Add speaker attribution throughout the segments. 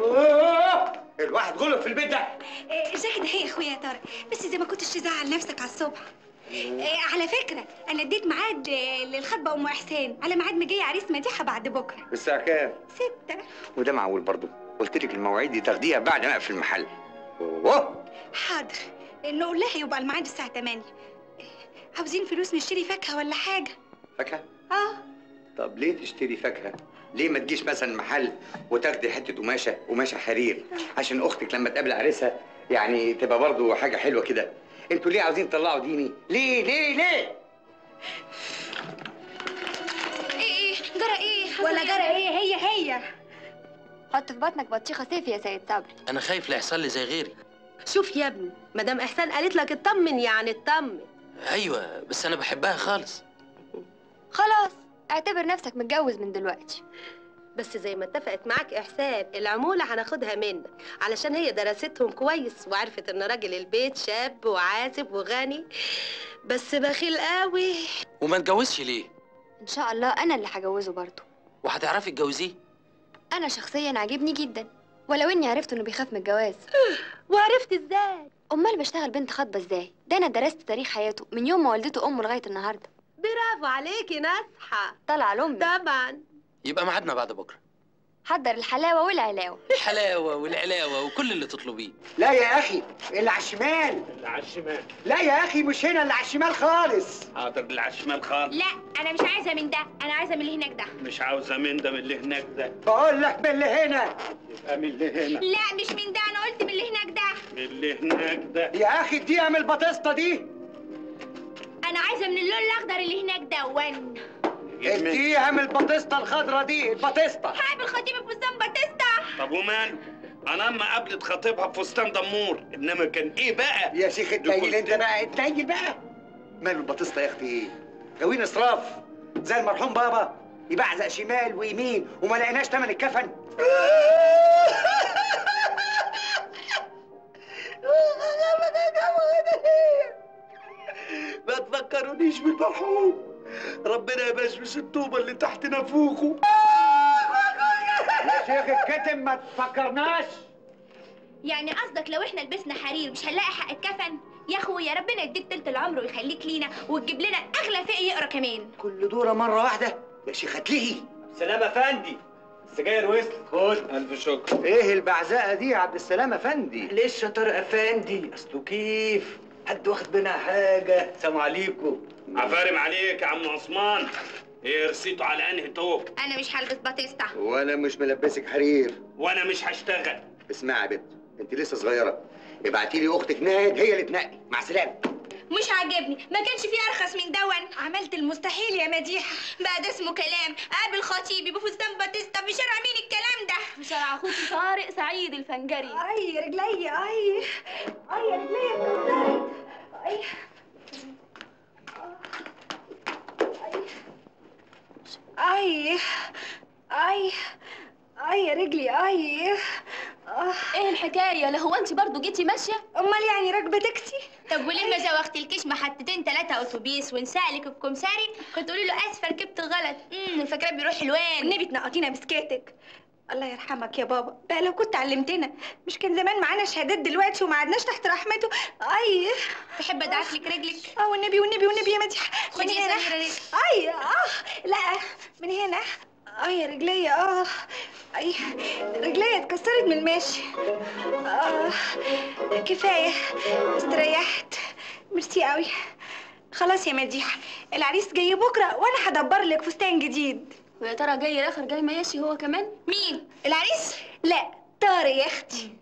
Speaker 1: أوه! الواحد غلط في البيت ده
Speaker 2: إيه، الجاكيت هي يا اخويا يا طارق بس اذا ما كنتش تزعل نفسك على الصبح إيه، على فكره انا اديت ميعاد إيه، للخطبه ام احسان على ميعاد مجي عريس مديحه بعد بكره
Speaker 1: الساعة كام؟
Speaker 2: ستة
Speaker 1: وده معقول برضه قلت لك المواعيد دي تاخديها بعد ما اقفل المحل اوه
Speaker 2: حاضر نقول لها يبقى الميعاد الساعه 8 إيه، عاوزين فلوس نشتري فاكهه ولا حاجه
Speaker 1: فاكهة؟
Speaker 2: اه
Speaker 1: طب ليه تشتري فاكهة؟ ليه ما تجيش مثلا محل وتاخدي حتة قماشة قماشة حرير عشان أختك لما تقابل عريسها يعني تبقى برضه حاجة حلوة كده انتوا ليه عاوزين تطلعوا ديني؟ ليه ليه ليه؟
Speaker 2: ايه ايه جرى ايه ولا جرى ايه هي هي
Speaker 3: حط في بطنك بطيخه صيف يا سيد صبري
Speaker 4: انا خايف لا يحصل لي زي غيري
Speaker 5: شوف يا ابني مدام احسان قالت لك اطمن يعني اطمن
Speaker 4: ايوه بس انا بحبها خالص
Speaker 3: خلاص اعتبر نفسك متجوز من دلوقتي
Speaker 5: بس زي ما اتفقت معاك احسان العموله هناخدها منك علشان هي دراستهم كويس وعرفت ان راجل البيت شاب وعازب وغني بس بخيل قوي
Speaker 4: وما اتجوزش ليه
Speaker 3: ان شاء الله انا اللي هجوزه برضه
Speaker 4: وهتعرفي تجوزيه
Speaker 3: انا شخصيا عاجبني جدا ولو اني عرفت انه بيخاف من الجواز
Speaker 5: وعرفت ازاي
Speaker 3: امال بشتغل بنت خاطبه ازاي ده انا درست تاريخ حياته من يوم ما والدته امه لغايه النهارده
Speaker 5: برافو عليكي ناصحه
Speaker 3: طالعه لامي
Speaker 5: طبعا
Speaker 4: يبقى ميعادنا بعد بكره
Speaker 3: حضر الحلاوه والعلاوه
Speaker 4: الحلاوه والعلاوه وكل اللي تطلبيه
Speaker 1: لا يا أخي اللي على الشمال
Speaker 6: اللي على الشمال
Speaker 1: لا يا أخي مش هنا اللي على الشمال خالص
Speaker 6: حاضر اللي على الشمال خالص
Speaker 2: لا انا مش عايزه من ده انا عايزه من اللي هناك ده
Speaker 6: مش عاوزه من ده من اللي هناك ده
Speaker 1: بقول لك من اللي هنا
Speaker 6: يبقى من اللي هنا
Speaker 2: لا مش من ده انا قلت من اللي هناك ده
Speaker 6: من اللي هناك ده
Speaker 1: يا أخي اديها من البطيسطة دي
Speaker 2: انا عايزه من اللون الاخضر اللي هناك ده ون
Speaker 6: نجيب من-
Speaker 1: اديها من البطيسطة الخضرا دي البطيسطة
Speaker 2: هقابل خطيبي في فستان باتيستا
Speaker 6: طب وماله انا اما قابلت خطيبها بفستان دمور انما كان ايه بقى
Speaker 1: يا شيخ اتنيل انت بقى اتنيل بقى ماله البطيسطة يا اختي ايه؟ غاويين اسراف زي المرحوم بابا يبعزق شمال ويمين وما لقيناش تمن الكفن
Speaker 6: ما تفكرونيش بالمرحوم ربنا يبشبش الطوبه اللي تحت نافوخه
Speaker 1: يا شيخ الكتم ما تفكرناش
Speaker 2: يعني قصدك لو احنا لبسنا حرير مش هنلاقي حق الكفن يا اخويا ربنا يديك تلت العمر ويخليك لينا وتجيب لنا اغلى فئه يقرا كمان
Speaker 1: كل دورة مرة واحدة يا شيخ هتلهي
Speaker 6: سلام افندي السجاير وصلت خد الف شكر
Speaker 1: ايه البعزقة دي يا عبد السلام افندي
Speaker 6: ليش يا طارق افندي اصله كيف حد واخد منها حاجه سلام عليكم عفارم عليك يا عم عثمان ايه رسيته على انهي توب
Speaker 2: انا مش هلبس باتيستا
Speaker 1: وانا مش ملبسك حرير
Speaker 6: وانا مش هشتغل
Speaker 1: اسمعي يا بنت انت لسه صغيرة ابعتي لي اختك ناهد هي اللي تنقي مع السلامة
Speaker 2: مش عاجبني ما كانش فيه ارخص من دون عملت المستحيل يا مديحه بقى ده اسمه كلام قابل خطيبي بفستان باتيستا في شارع مين الكلام ده
Speaker 7: في شارع اخوكي طارق سعيد الفنجري
Speaker 2: اي رجلي اي اي يا رجلي اتكسرت اي اي اي اي يا رجلي اي آه.
Speaker 7: ايه الحكايه لا هو انت برضو جيتي ماشيه
Speaker 2: امال يعني راكبه تاكسي
Speaker 7: طب وليه ما زوختلكيش محطتين ثلاثه اتوبيس ونسالك الكمساري كنت تقولي له اسفه ركبت غلط امم فاكراه بيروح حلوان
Speaker 2: والنبي تنقطينا بسكاتك الله يرحمك يا بابا بقى لو كنت علمتنا مش كان زمان معانا شهادات دلوقتي وما عدناش تحت رحمته اي
Speaker 7: تحب ادعك لك رجلك
Speaker 2: اه والنبي والنبي والنبي يا مديحه من
Speaker 7: خدي يا
Speaker 2: هنا
Speaker 7: سميرة رجلك.
Speaker 2: اي اه لا من هنا اي يا رجلي اه اي رجلي اتكسرت من المشي اه كفايه استريحت ميرسي قوي خلاص يا مديحه العريس جاي بكره وانا هدبر لك فستان جديد
Speaker 7: ويا ترى جاي الاخر جاي ماشي هو كمان
Speaker 2: مين العريس لا طارق يا اختي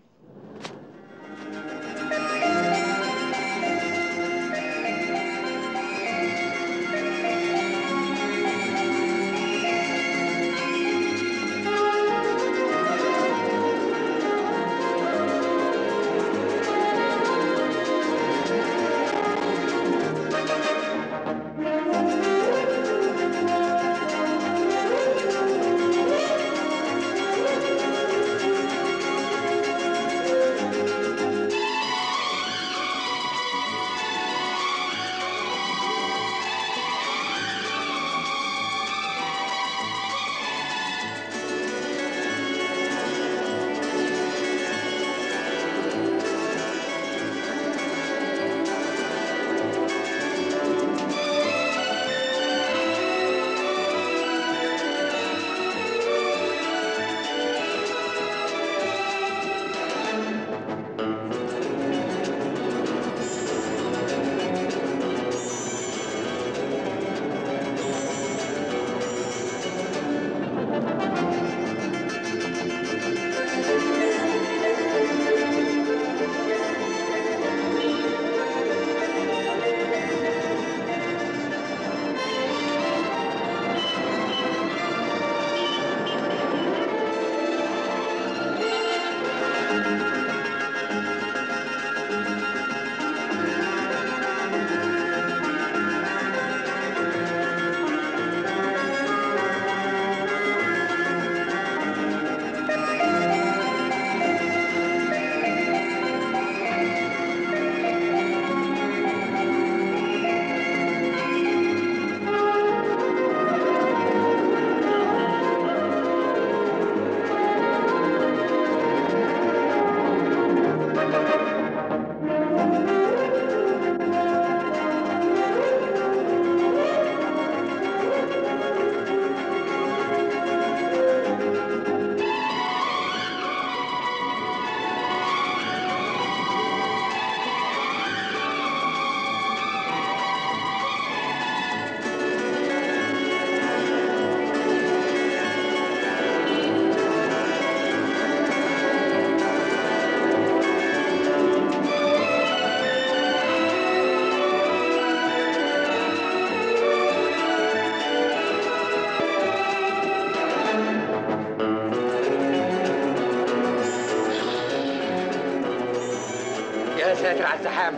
Speaker 1: ساتر على الزحام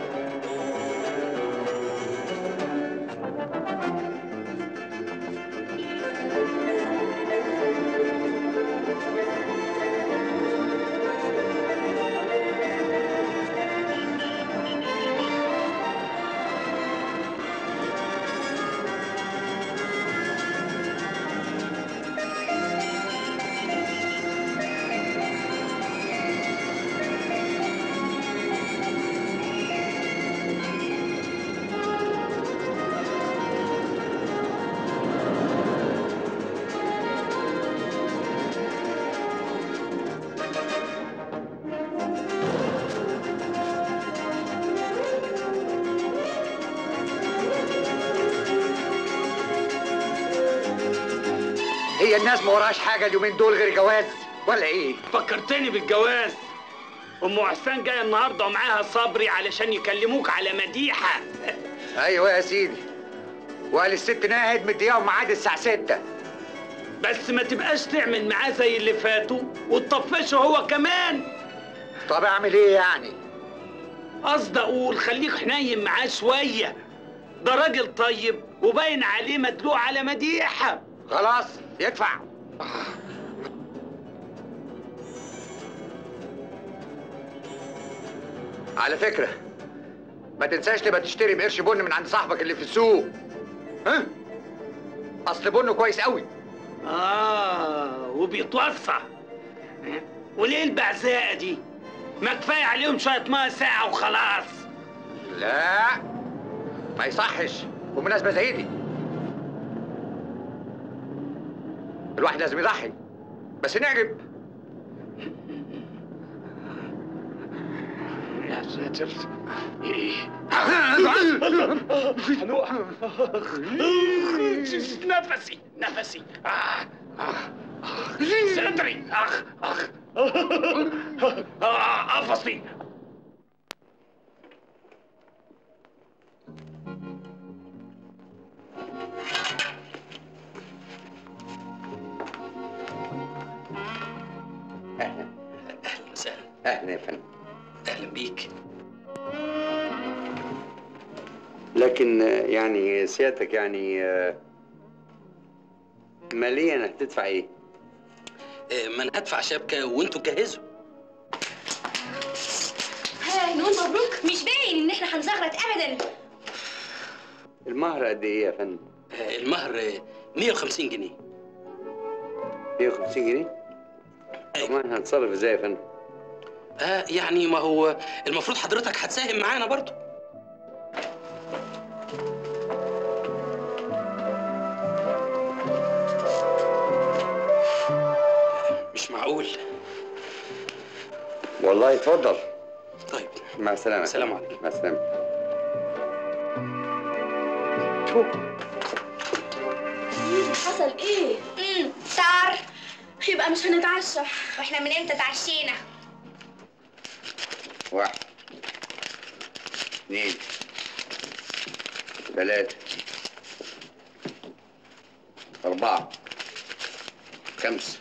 Speaker 1: هي الناس ما وراهاش حاجه اليومين دول غير جواز ولا ايه؟
Speaker 6: فكرتني بالجواز ام حسان جايه النهارده ومعاها صبري علشان يكلموك على مديحه
Speaker 1: ايوه يا سيدي وقال الست ناهد مدياهم ميعاد الساعه 6
Speaker 6: بس ما تبقاش تعمل معاه زي اللي فاتوا وتطفشه هو كمان
Speaker 1: طب اعمل ايه يعني؟
Speaker 6: قصدي اقول خليك حنين معاه شويه ده راجل طيب وباين عليه مدلوق على مديحه
Speaker 1: خلاص يدفع على فكرة ما تنساش تبقى تشتري بقرش بن من عند صاحبك اللي في السوق ها؟ أصل بنه كويس قوي
Speaker 6: اه وبيتوصى وليه البعزاءه دي ما كفايه عليهم شويه ميه ساعه وخلاص
Speaker 1: لا ما يصحش ومناسبة زي دي الواحد لازم يضحي بس نعجب
Speaker 6: يا ساتر نفسي نفسي آه. آه. صدري اخ اخ آه، قفصي
Speaker 1: أهلا
Speaker 4: اهلا وسهلا
Speaker 1: أهلا يا فندم
Speaker 4: اهلا بيك
Speaker 1: لكن آه، يعني سيادتك يعني آه، ماليا هتدفع ايه؟
Speaker 4: آه، ما انا هدفع شبكه وانتوا جهزوا
Speaker 7: ها نقول مبروك مش باين ان احنا هنزغرط ابدا
Speaker 1: المهر قد ايه يا فندم؟
Speaker 4: آه، المهر آه، 150 جنيه
Speaker 1: 150 جنيه؟ طب ما احنا هنتصرف ازاي يا فندم؟
Speaker 4: اه يعني ما هو المفروض حضرتك هتساهم معانا برضو مش معقول
Speaker 1: والله اتفضل
Speaker 4: طيب
Speaker 1: مع السلامة
Speaker 4: السلام عليكم.
Speaker 1: مع السلامة
Speaker 7: حصل ايه؟ امم تار يبقى مش هنتعشى واحنا من امتى اتعشينا؟
Speaker 1: واحد اثنين ثلاثة أربعة خمسة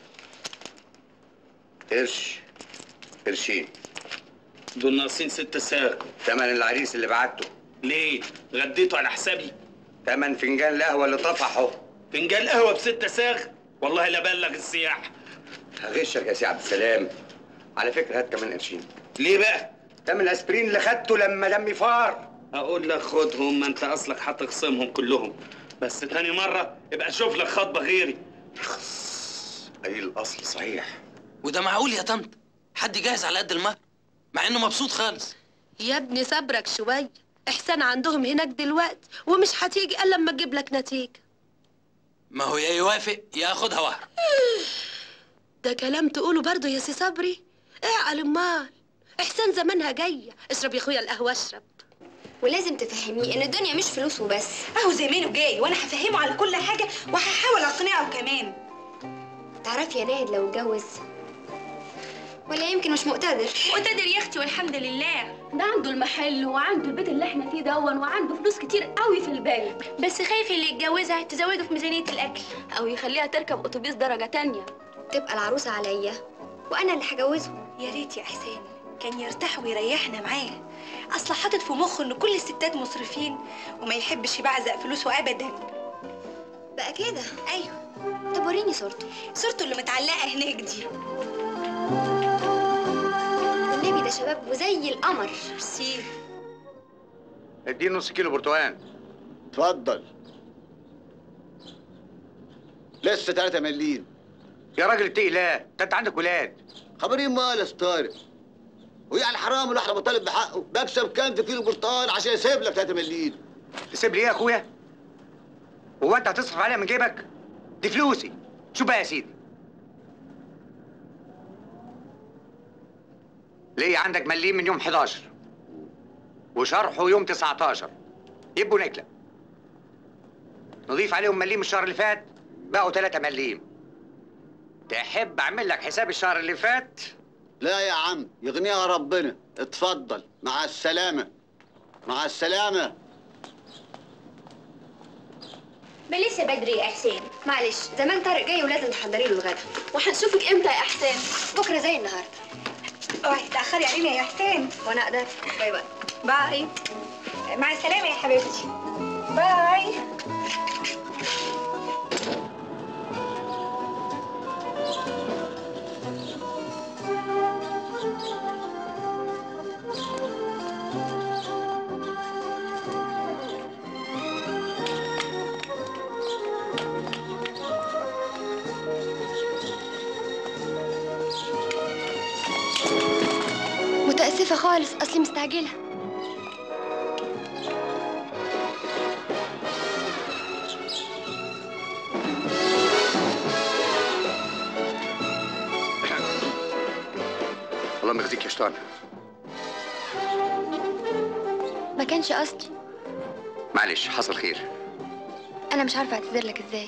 Speaker 1: قرش قرشين
Speaker 6: دول ناقصين ست ساغ
Speaker 1: تمن العريس اللي بعته
Speaker 6: ليه غديته على حسابي
Speaker 1: تمن فنجان القهوة اللي طفحه
Speaker 6: فنجان قهوه بست ساغ والله لا بلغ السياح
Speaker 1: هغشك يا سي عبد السلام على فكرة هات كمان قرشين
Speaker 6: ليه بقى
Speaker 1: تمن الاسبرين اللي خدته لما دمي فار
Speaker 6: اقول لك خدهم ما انت اصلك هتخصمهم كلهم بس تاني مره ابقى شوف لك خطبه غيري
Speaker 1: اي الاصل صحيح
Speaker 4: وده معقول يا طنط حد جاهز على قد المهر مع انه مبسوط خالص
Speaker 5: يا ابني صبرك شوية إحسان عندهم هناك دلوقتي ومش هتيجي إلا لما تجيب لك نتيجة
Speaker 4: ما هو يا يوافق يا ياخدها وهر
Speaker 5: ده كلام تقوله برضه يا سي صبري اعقل امال إحسان زمانها جاية اشرب يا أخويا القهوة اشرب
Speaker 3: ولازم تفهميه ان الدنيا مش فلوس وبس
Speaker 2: اهو زمانه جاي وانا هفهمه على كل حاجه وهحاول اقنعه كمان
Speaker 3: تعرفي يا ناهد لو اتجوز ولا يمكن مش مقتدر
Speaker 7: مقتدر يا اختي والحمد لله
Speaker 8: ده عنده المحل وعنده البيت اللي احنا فيه دون وعنده فلوس كتير قوي في البنك
Speaker 7: بس خايف اللي يتجوزها تزوده في ميزانيه الاكل
Speaker 8: او يخليها تركب اتوبيس درجه تانية
Speaker 3: تبقى العروسه عليا وانا اللي هجوزه
Speaker 2: يا ريت يا احسان كان يرتاح ويريحنا معاه اصل حاطط في مخه ان كل الستات مصرفين وما يحبش يبعزق فلوسه ابدا
Speaker 3: بقى كده
Speaker 2: ايوه
Speaker 3: طب وريني صورته
Speaker 2: صورته اللي متعلقه هناك دي
Speaker 3: والنبي ده شباب وزي القمر
Speaker 2: ميرسي
Speaker 1: اديني نص كيلو برتقال
Speaker 9: اتفضل لسه 3 مليم
Speaker 1: يا راجل اتقي الله ده انت عندك ولاد
Speaker 9: خبرين مال يا طارق ويعني حرام الواحد لما طالب بحقه بكسب كام في كيلو برتقال عشان يسيب لك 3 مليم
Speaker 1: تسيب لي ايه يا اخويا هو انت هتصرف عليها من جيبك دي فلوسي شوف بقى يا سيدي ليه عندك مليم من يوم 11 وشرحه يوم 19 يبقوا نكلة نضيف عليهم مليم الشهر اللي فات بقوا 3 مليم تحب اعمل لك حساب الشهر اللي فات
Speaker 9: لا يا عم يغنيها ربنا اتفضل مع السلامة مع السلامة
Speaker 7: ما لسه بدري يا حسين
Speaker 3: معلش زمان طارق جاي ولازم تحضري له الغدا
Speaker 8: وهنشوفك امتى يا احسان
Speaker 3: بكره زي النهارده
Speaker 2: اوعي تتاخري علينا يا حسين
Speaker 3: وانا اقدر باي باي
Speaker 2: باي مع السلامه يا حبيبتي باي
Speaker 3: متاسفه خالص اصلي مستعجله
Speaker 1: الله يخزيك يا شطان
Speaker 3: ما كانش قصدي
Speaker 1: معلش حصل خير
Speaker 3: انا مش عارفه اعتذر لك ازاي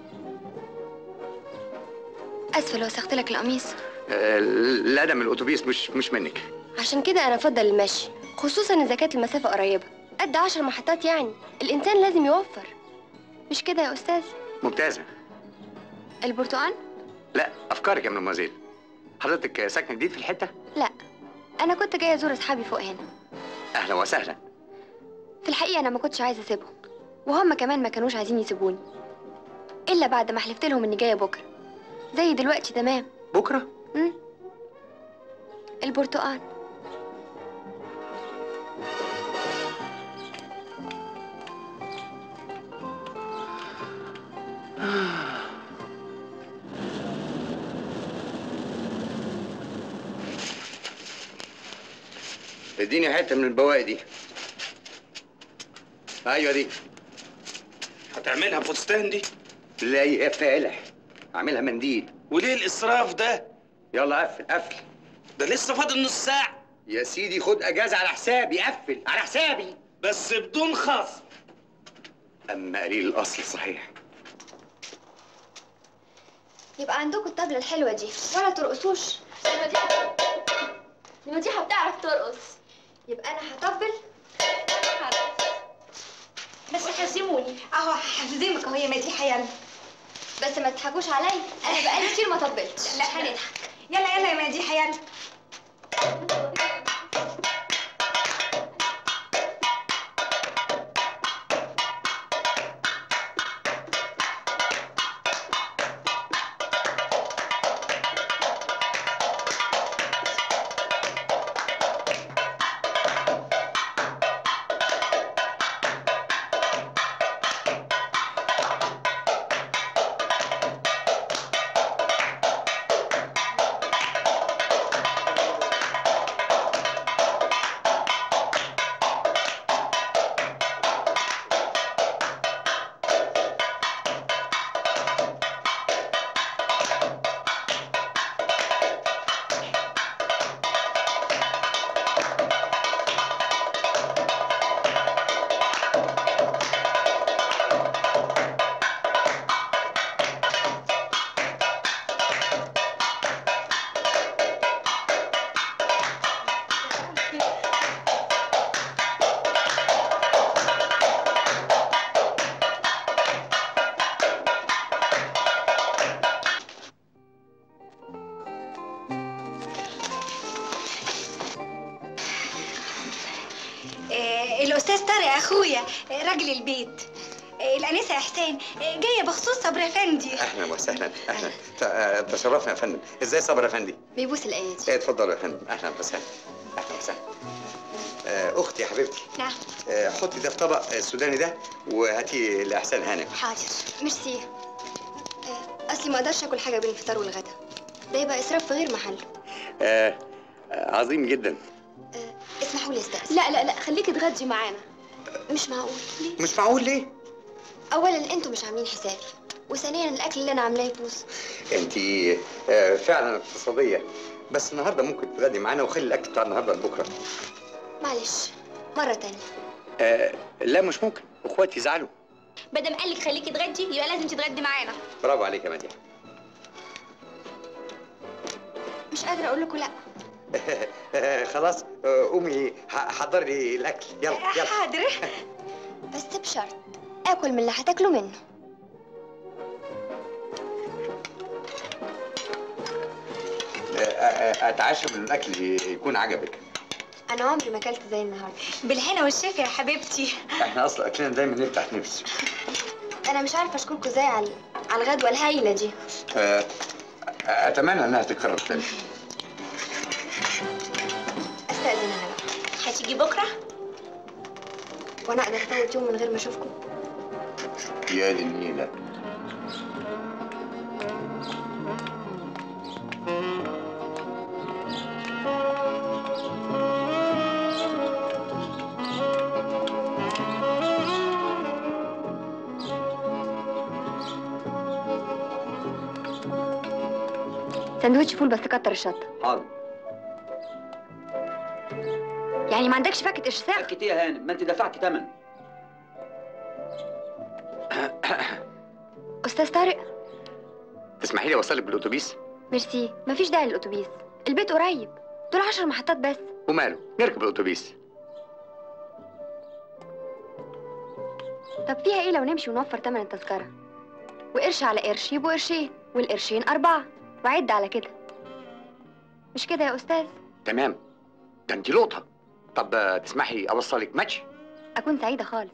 Speaker 3: اسفه لو وسخت لك القميص
Speaker 1: آه، لا ده من الاتوبيس مش مش منك
Speaker 3: عشان كده انا افضل المشي خصوصا اذا كانت المسافه قريبه قد عشر محطات يعني الانسان لازم يوفر مش كده يا استاذ
Speaker 1: ممتازه
Speaker 3: البرتقال
Speaker 1: لا افكارك يا مدموزيل حضرتك ساكنه جديد في الحته
Speaker 3: لا انا كنت جايه ازور اصحابي فوق هنا
Speaker 1: اهلا وسهلا
Speaker 3: في الحقيقه انا ما كنتش عايزه اسيبهم وهم كمان ما كانوش عايزين يسيبوني الا بعد ما حلفت لهم اني جايه بكره زي دلوقتي تمام
Speaker 1: بكره
Speaker 3: امم البرتقال
Speaker 1: اديني حته من البواقي دي ايوه دي
Speaker 6: هتعملها فستان دي
Speaker 1: لا يا فالح اعملها منديل
Speaker 6: وليه الاسراف ده
Speaker 1: يلا قفل قفل
Speaker 6: ده لسه فاضل نص ساعه
Speaker 1: يا سيدي خد اجازه على حسابي قفل على حسابي
Speaker 6: بس بدون خصم
Speaker 1: اما قليل الاصل صحيح
Speaker 3: يبقى عندكم الطبلة الحلوة دي ولا ترقصوش
Speaker 8: المديحة المديحة بتعرف ترقص
Speaker 3: يبقى أنا هطبل
Speaker 8: بس حزموني
Speaker 2: اهو هحزمك اهو يا مديحه يلا
Speaker 3: بس ما تضحكوش عليا أنا بقالي كتير ما طبلتش
Speaker 2: لا هنضحك يلا يلا يا مديحه يلا الاستاذ طارق اخويا راجل البيت الانسه احسان جايه بخصوص صبري افندي
Speaker 1: اهلا وسهلا اهلا ت- آه، تشرفنا يا فندم ازاي صبر يا فندم
Speaker 3: بيبوس الايات
Speaker 1: ايه اتفضلوا يا فندم اهلا وسهلا اهلا وسهلا آه، اختي يا حبيبتي
Speaker 3: نعم
Speaker 1: آه، حطي ده في طبق السوداني ده وهاتي لاحسان هانم
Speaker 3: حاضر ميرسي آه، اصلي ما اقدرش اكل حاجه بين الفطار والغدا ده يبقى اسراف في غير محله
Speaker 1: آه، آه، عظيم جدا
Speaker 3: اسمحوا لي استاذن
Speaker 8: لا لا لا خليكي تغدي معانا
Speaker 3: مش معقول ليه
Speaker 1: مش معقول ليه
Speaker 3: اولا انتوا مش عاملين حسابي وثانيا الاكل اللي انا عاملاه يبوظ
Speaker 1: انت آه، فعلا اقتصاديه بس النهارده ممكن تغدي معانا وخلي الاكل بتاع النهارده لبكره
Speaker 3: معلش مره تانية
Speaker 1: آه، لا مش ممكن اخواتي يزعلوا
Speaker 7: بدل قال لك خليكي تغدي يبقى لازم تتغدي معانا
Speaker 1: برافو عليك يا مديح
Speaker 3: مش قادره اقول لكم لا
Speaker 1: آه، خلاص آه، قومي ح- حضري لي الاكل يلا يلا
Speaker 2: حاضر
Speaker 3: بس بشرط اكل من اللي هتاكلوا منه
Speaker 1: آه، آه، اتعشى من الاكل يكون عجبك
Speaker 3: انا عمري ما اكلت زي النهارده
Speaker 2: بالهنا والشفا يا حبيبتي
Speaker 1: احنا اصلا اكلنا دايما نفتح نفس
Speaker 3: انا مش عارفه اشكركم ازاي على على الغدوه الهايله دي
Speaker 1: آه، اتمنى انها تتكرر تاني
Speaker 3: استاذن انا بقى
Speaker 7: هتيجي بكره
Speaker 3: وانا اقدر افوت يوم من غير ما اشوفكم
Speaker 1: يا للنيلة
Speaker 3: سندوتش فول بس كتر الشطه
Speaker 10: حاضر
Speaker 3: يعني ما عندكش فكه اشساق
Speaker 10: سكتي يا هانم ما انت دفعت ثمن
Speaker 3: استاذ طارق
Speaker 1: تسمحي لي اوصلك بالاتوبيس
Speaker 3: ميرسي مفيش داعي للاتوبيس البيت قريب دول عشر محطات بس
Speaker 1: وماله نركب الاتوبيس
Speaker 3: طب فيها ايه لو نمشي ونوفر تمن التذكره وقرش على قرش يبقوا قرشين والقرشين اربعه وعد على كده مش كده يا استاذ
Speaker 1: تمام ده انت لقطه طب آه، تسمحي اوصلك ماتش
Speaker 3: اكون سعيده خالص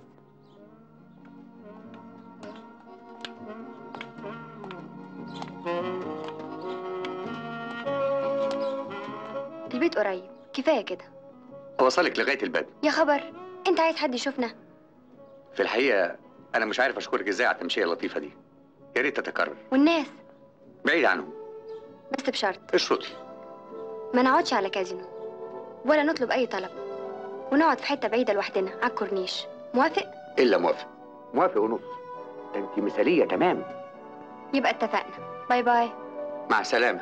Speaker 3: البيت قريب كفايه كده
Speaker 1: اوصلك لغايه الباب
Speaker 3: يا خبر انت عايز حد يشوفنا
Speaker 1: في الحقيقه انا مش عارف اشكرك ازاي على التمشيه اللطيفه دي يا ريت تتكرر
Speaker 3: والناس
Speaker 1: بعيد عنهم
Speaker 3: بس بشرط
Speaker 1: اشرطي
Speaker 3: ما نقعدش على كازينو ولا نطلب اي طلب ونقعد في حته بعيده لوحدنا على الكورنيش موافق
Speaker 1: الا موافق موافق ونص ده انت مثاليه تمام
Speaker 3: يبقى اتفقنا باي باي
Speaker 1: مع السلامه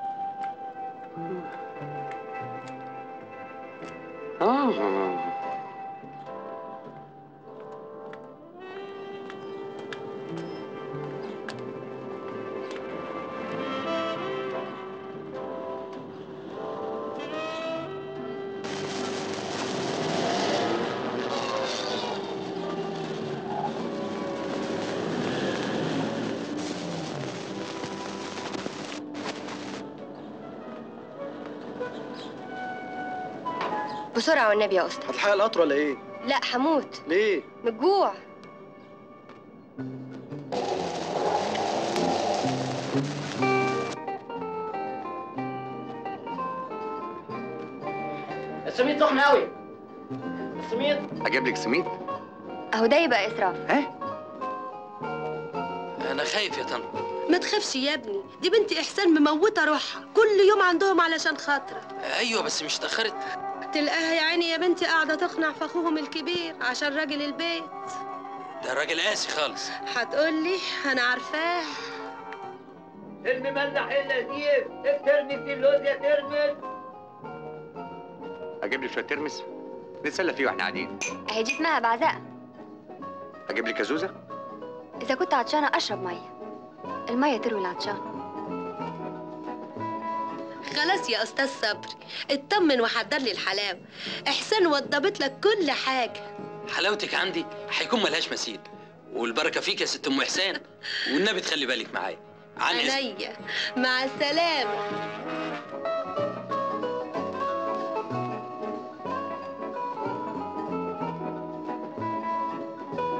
Speaker 1: آه.
Speaker 3: بسرعه والنبي يا استاذ
Speaker 11: هتلحق القطر ولا ايه؟
Speaker 3: لا هموت
Speaker 11: ليه؟
Speaker 3: من الجوع
Speaker 10: السميد سخن قوي السميد
Speaker 1: اجيب لك سميد
Speaker 3: اهو ده يبقى اسراف
Speaker 4: انا خايف يا طنط
Speaker 5: ما تخافش يا ابني دي بنت احسان مموته روحها كل يوم عندهم علشان خاطرك
Speaker 4: ايوه بس مش اتاخرت
Speaker 5: تلقاها يا عيني يا بنتي قاعده تقنع في اخوهم الكبير عشان راجل البيت
Speaker 4: ده راجل قاسي خالص
Speaker 5: هتقولي انا عارفاه
Speaker 10: المملح اللذيذ الترمس اللوز يا ترمس
Speaker 1: اجيب لك شويه ترمس نتسلى فيه واحنا قاعدين
Speaker 3: اهي دي اسمها بعزقه
Speaker 1: اجيب لك كازوزه
Speaker 3: اذا كنت عطشانه اشرب ميه الميه تروي العطشان
Speaker 5: خلاص يا استاذ صبري اطمن وحضر لي الحلاوه احسان وضبت لك كل حاجه
Speaker 4: حلاوتك عندي هيكون ملهاش مثيل والبركه فيك يا ست ام احسان والنبي تخلي بالك معايا عن إذن.
Speaker 5: عينيا مع السلامه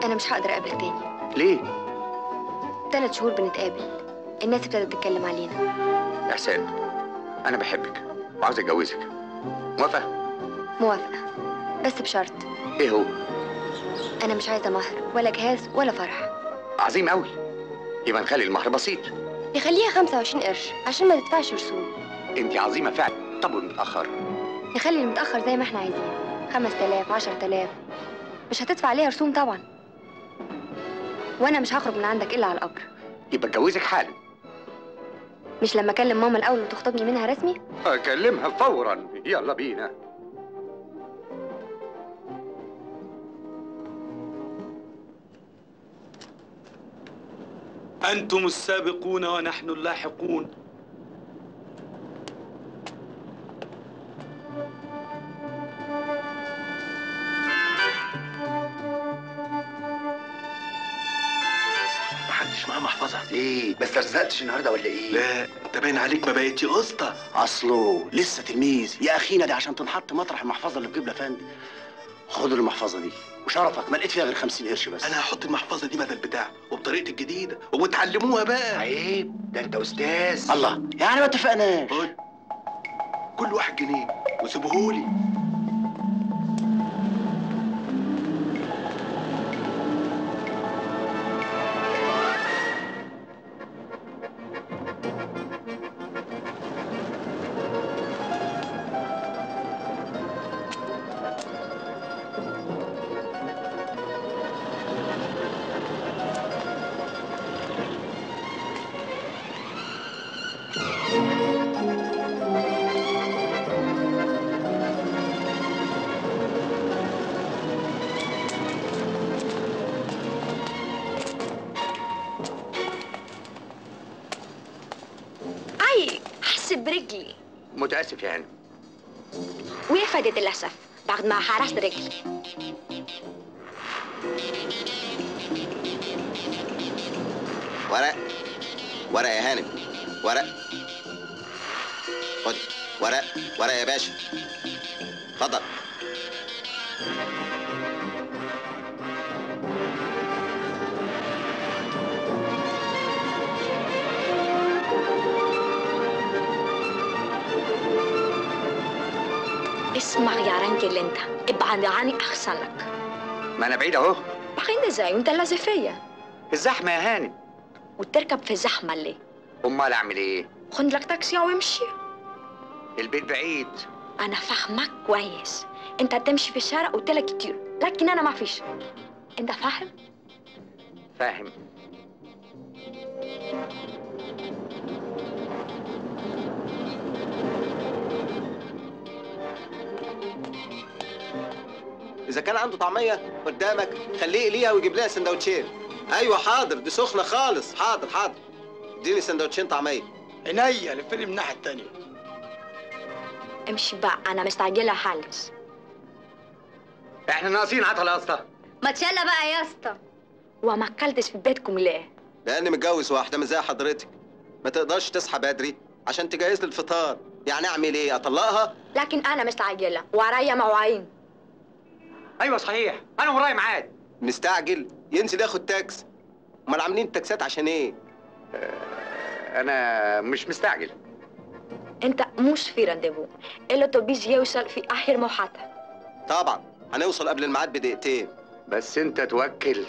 Speaker 3: انا مش هقدر اقابلك تاني
Speaker 1: ليه
Speaker 3: ثلاث شهور بنتقابل الناس ابتدت تتكلم علينا
Speaker 1: احسان انا بحبك وعاوز اتجوزك موافقه
Speaker 3: موافقه بس بشرط
Speaker 1: ايه هو
Speaker 3: انا مش عايزه مهر ولا جهاز ولا فرح
Speaker 1: عظيم قوي يبقى نخلي المهر بسيط
Speaker 3: نخليها 25 قرش عشان ما تدفعش رسوم
Speaker 1: انت عظيمه فعلا طب والمتاخر
Speaker 3: نخلي المتاخر زي ما احنا عايزين 5000 10000 مش هتدفع عليها رسوم طبعا وانا مش هخرج من عندك الا على القبر
Speaker 1: يبقى اتجوزك حالا
Speaker 3: مش لما اكلم ماما الاول وتخطبني منها رسمي
Speaker 1: اكلمها فورا يلا بينا
Speaker 6: أنتم السابقون ونحن اللاحقون
Speaker 11: محدش معاه محفظة
Speaker 12: ليه ما استرزقتش النهارده ولا ايه
Speaker 11: لا انت باين عليك ما بقيتش قسطة
Speaker 12: اصله لسه تلميذ يا اخينا دي عشان تنحط مطرح المحفظه اللي في جيب لفندي خد المحفظه دي وشرفك ما لقيت فيها غير 50 قرش بس
Speaker 11: انا هحط المحفظة دي بدل بتاع وبطريقتي الجديدة وتعلموها بقى
Speaker 12: عيب ده انت استاذ
Speaker 11: الله
Speaker 12: يعني ما اتفقناش
Speaker 11: خد كل واحد جنيه وسيبهولي
Speaker 13: اي حس برجلي
Speaker 1: متاسف يا هانم
Speaker 13: وين فادت الاسف بعد ما حرست رجلي
Speaker 14: ورق ورق يا هانم ورق خد ورق ورق يا باشا اتفضل
Speaker 13: اسمع يا رانكل انت ابعد عني احسن لك
Speaker 1: ما انا بعيد اهو
Speaker 13: بعدين ازاي وانت لازق فيا
Speaker 1: الزحمه يا هانم
Speaker 13: وتركب في الزحمه اللي
Speaker 1: امال اعمل ايه
Speaker 13: خد لك تاكسي وامشي
Speaker 1: البيت بعيد
Speaker 13: انا فاهمك كويس انت تمشي في الشارع قلت لك كتير لكن انا ما فيش انت فاهم
Speaker 1: فاهم
Speaker 14: اذا كان عنده طعميه قدامك خليه يقليها ويجيب لنا سندوتشين ايوه حاضر دي سخنه خالص حاضر حاضر اديني سندوتشين طعميه
Speaker 11: عينيا لفني من الناحية التانية
Speaker 13: امشي بقى انا مستعجله خالص
Speaker 1: احنا ناقصين عطل يا اسطى
Speaker 13: ما تشيلنا بقى يا اسطى وما اكلتش في بيتكم ليه
Speaker 14: لاني متجوز واحده مش زي حضرتك ما تقدرش تصحى بدري عشان تجهز لي الفطار يعني اعمل ايه اطلقها
Speaker 13: لكن انا مستعجله ورايا مواعين
Speaker 1: ايوه صحيح انا ورايا ميعاد
Speaker 14: مستعجل ينزل ياخد تاكس امال عاملين التاكسات عشان ايه
Speaker 1: انا مش مستعجل
Speaker 13: انت مش في رانديفو الاتوبيس يوصل في اخر محطه
Speaker 14: طبعا هنوصل قبل الميعاد بدقيقتين
Speaker 1: بس انت توكل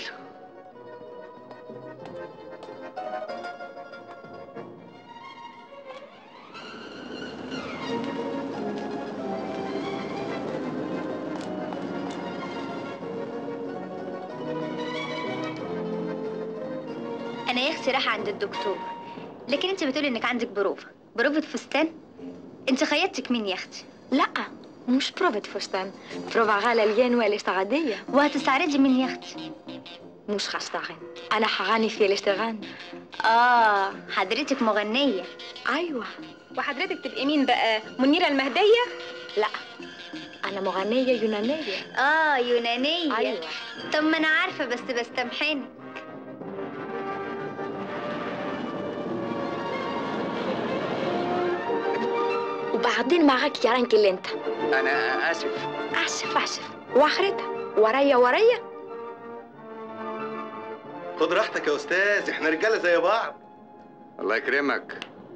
Speaker 7: انا يا اختي رايحه عند الدكتور لكن انت بتقولي انك عندك بروفه بروفه فستان انت خيطتك مين يا اختي
Speaker 13: لا مش بروفة فستان بروفة غالة الين والاستعادية
Speaker 7: وهتستعرضي مين يا اختي
Speaker 13: مش هستغن انا هغني في الاستغان
Speaker 7: اه حضرتك مغنيه
Speaker 13: ايوه
Speaker 2: وحضرتك تبقي مين بقى منيره المهديه
Speaker 13: لا انا مغنية يونانية
Speaker 7: اه يونانيه
Speaker 13: أيوة.
Speaker 7: طب ما انا عارفه بس بستمحني
Speaker 13: وبعدين معاك يا رانك اللي انت
Speaker 1: انا اسف
Speaker 13: اسف اسف واخرتها ورايا ورايا
Speaker 11: خد راحتك يا استاذ احنا رجاله زي بعض
Speaker 1: الله يكرمك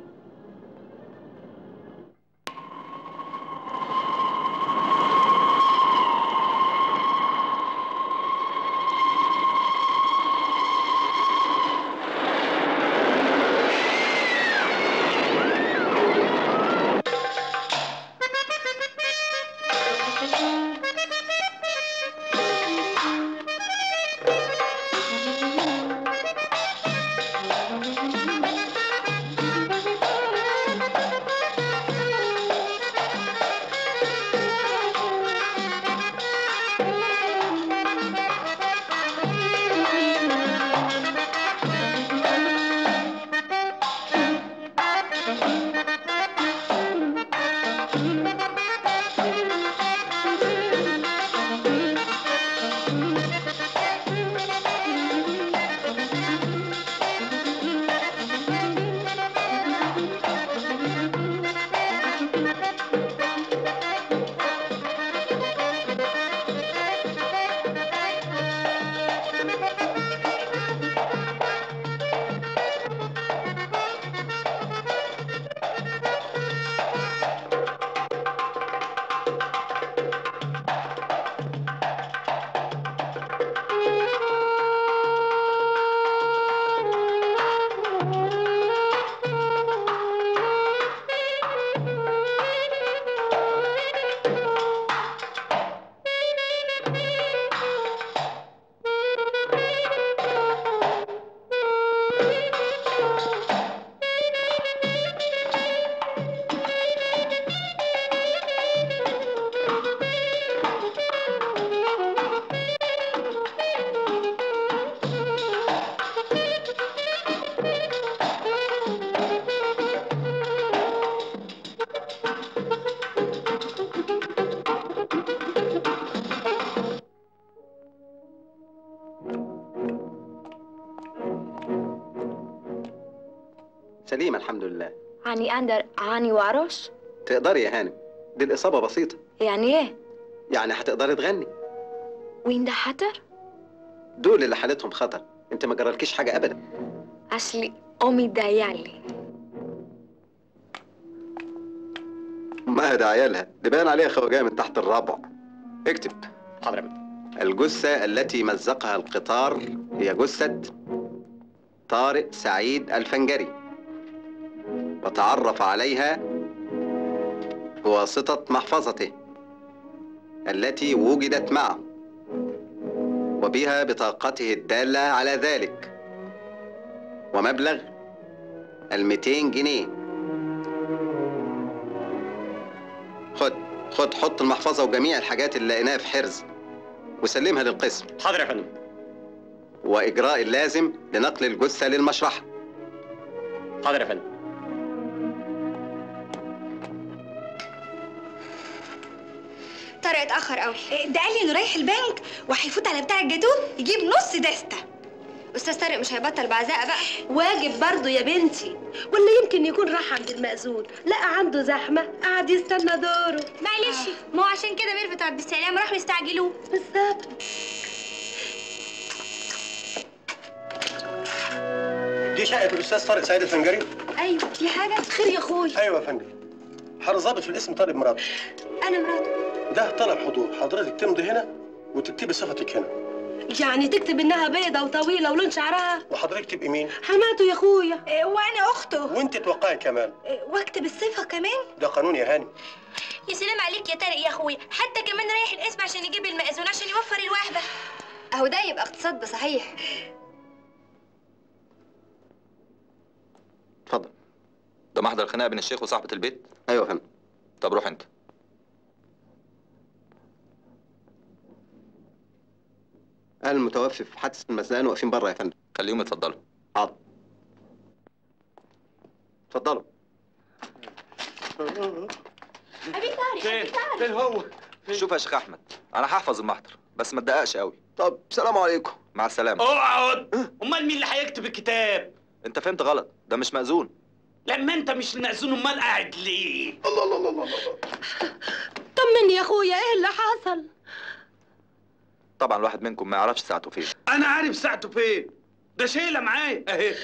Speaker 14: سليمة الحمد لله
Speaker 13: عاني أندر عاني وعروس
Speaker 14: تقدري يا هانم دي الإصابة بسيطة
Speaker 13: يعني إيه؟
Speaker 14: يعني هتقدري تغني
Speaker 13: وين ده خطر؟
Speaker 14: دول اللي حالتهم خطر انت ما جرالكيش حاجة أبدا
Speaker 13: أصلي أمي دايالي
Speaker 14: ما ده عيالها دي باين عليها خواجاية من تحت الرابع اكتب
Speaker 12: حاضر يا
Speaker 14: الجثة التي مزقها القطار هي جثة طارق سعيد الفنجري وتعرف عليها بواسطة محفظته التي وجدت معه وبها بطاقته الدالة على ذلك ومبلغ الميتين جنيه خد خد حط المحفظة وجميع الحاجات اللي لقيناها في حرز وسلمها للقسم
Speaker 12: حاضر يا فندم
Speaker 14: وإجراء اللازم لنقل الجثة للمشرحة
Speaker 12: حاضر يا فندم
Speaker 2: طارق اتأخر قوي ده قال لي انه رايح البنك وهيفوت على بتاع الجاتوه يجيب نص دستة
Speaker 3: أستاذ طارق مش هيبطل بعزاء بقى
Speaker 5: واجب برضه يا بنتي ولا يمكن يكون راح عند المأذون لقى عنده زحمة قعد يستنى دوره
Speaker 7: معلش ما هو عشان كده ميرفت عبد السلام راحوا يستعجلوه
Speaker 5: بالظبط
Speaker 15: دي شقة الأستاذ طارق سعيد الفنجري؟
Speaker 2: ايوه في حاجة خير يا اخوي
Speaker 15: أيوة يا فندم. حر ظابط في الاسم طالب مراته.
Speaker 2: انا مراته
Speaker 15: ده طلب حضور، حضرتك تمضي هنا وتكتبي صفتك هنا،
Speaker 5: يعني تكتب انها بيضة وطويلة ولون شعرها
Speaker 15: وحضرتك تبقي مين؟
Speaker 5: حماته يا اخويا
Speaker 2: وانا اخته
Speaker 15: وأنت توقعي كمان،
Speaker 2: واكتب الصفة كمان
Speaker 15: ده قانون يا هاني.
Speaker 7: يا سلام عليك يا طارق يا اخويا حتى كمان رايح القسم عشان يجيب المأذون عشان يوفر الوحدة
Speaker 3: أهو ده يبقى اقتصاد بصحيح
Speaker 14: اتفضل
Speaker 16: ده محضر خناقه بين الشيخ وصاحبه البيت
Speaker 14: ايوه يا فندم
Speaker 16: طب روح انت
Speaker 14: أهل المتوفي في حادثة المزلقان واقفين بره يا فندم
Speaker 16: خليهم يتفضلوا
Speaker 14: حاضر اتفضلوا
Speaker 7: حبيب طارق
Speaker 11: فين؟ فين هو؟
Speaker 16: شوف يا شيخ احمد انا هحفظ المحضر بس ما تدققش قوي
Speaker 14: طب سلام عليكم
Speaker 16: مع السلامه
Speaker 6: اقعد امال مين اللي هيكتب الكتاب
Speaker 16: انت فهمت غلط ده مش مأذون
Speaker 6: لما انت مش المأذون امال قاعد ليه
Speaker 15: الله الله الله الله
Speaker 5: طمني يا اخويا ايه اللي حصل
Speaker 16: طبعا الواحد منكم ما يعرفش ساعته فين
Speaker 6: انا عارف ساعته فين ده شيله معايا اهي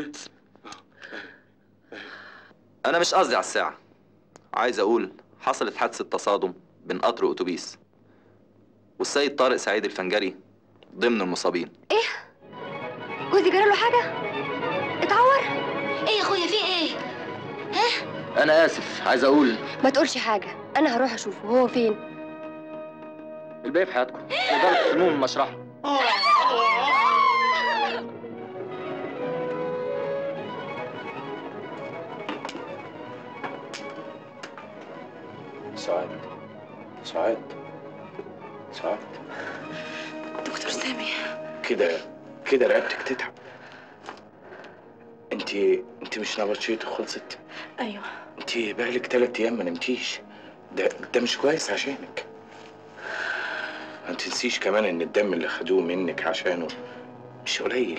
Speaker 16: انا مش قصدي على الساعه عايز اقول حصلت حادثه تصادم بين قطر واتوبيس والسيد طارق سعيد الفنجري ضمن المصابين
Speaker 3: جوزي جرى له حاجه اتعور
Speaker 13: ايه يا اخويا في ايه
Speaker 16: انا اسف عايز اقول
Speaker 3: ما تقولش حاجه انا هروح اشوفه هو فين
Speaker 16: الباقي في حياتكم تقدروا تستلموه من المشرحه
Speaker 6: سعاد سعاد سعاد
Speaker 2: دكتور سامي
Speaker 6: كده كده رقبتك تتعب انت انت مش نبطشيتك خلصت
Speaker 2: ايوه
Speaker 6: انت بقالك تلات ايام ما نمتيش ده ده مش كويس عشانك ما تنسيش كمان ان الدم اللي خدوه منك عشانه مش قليل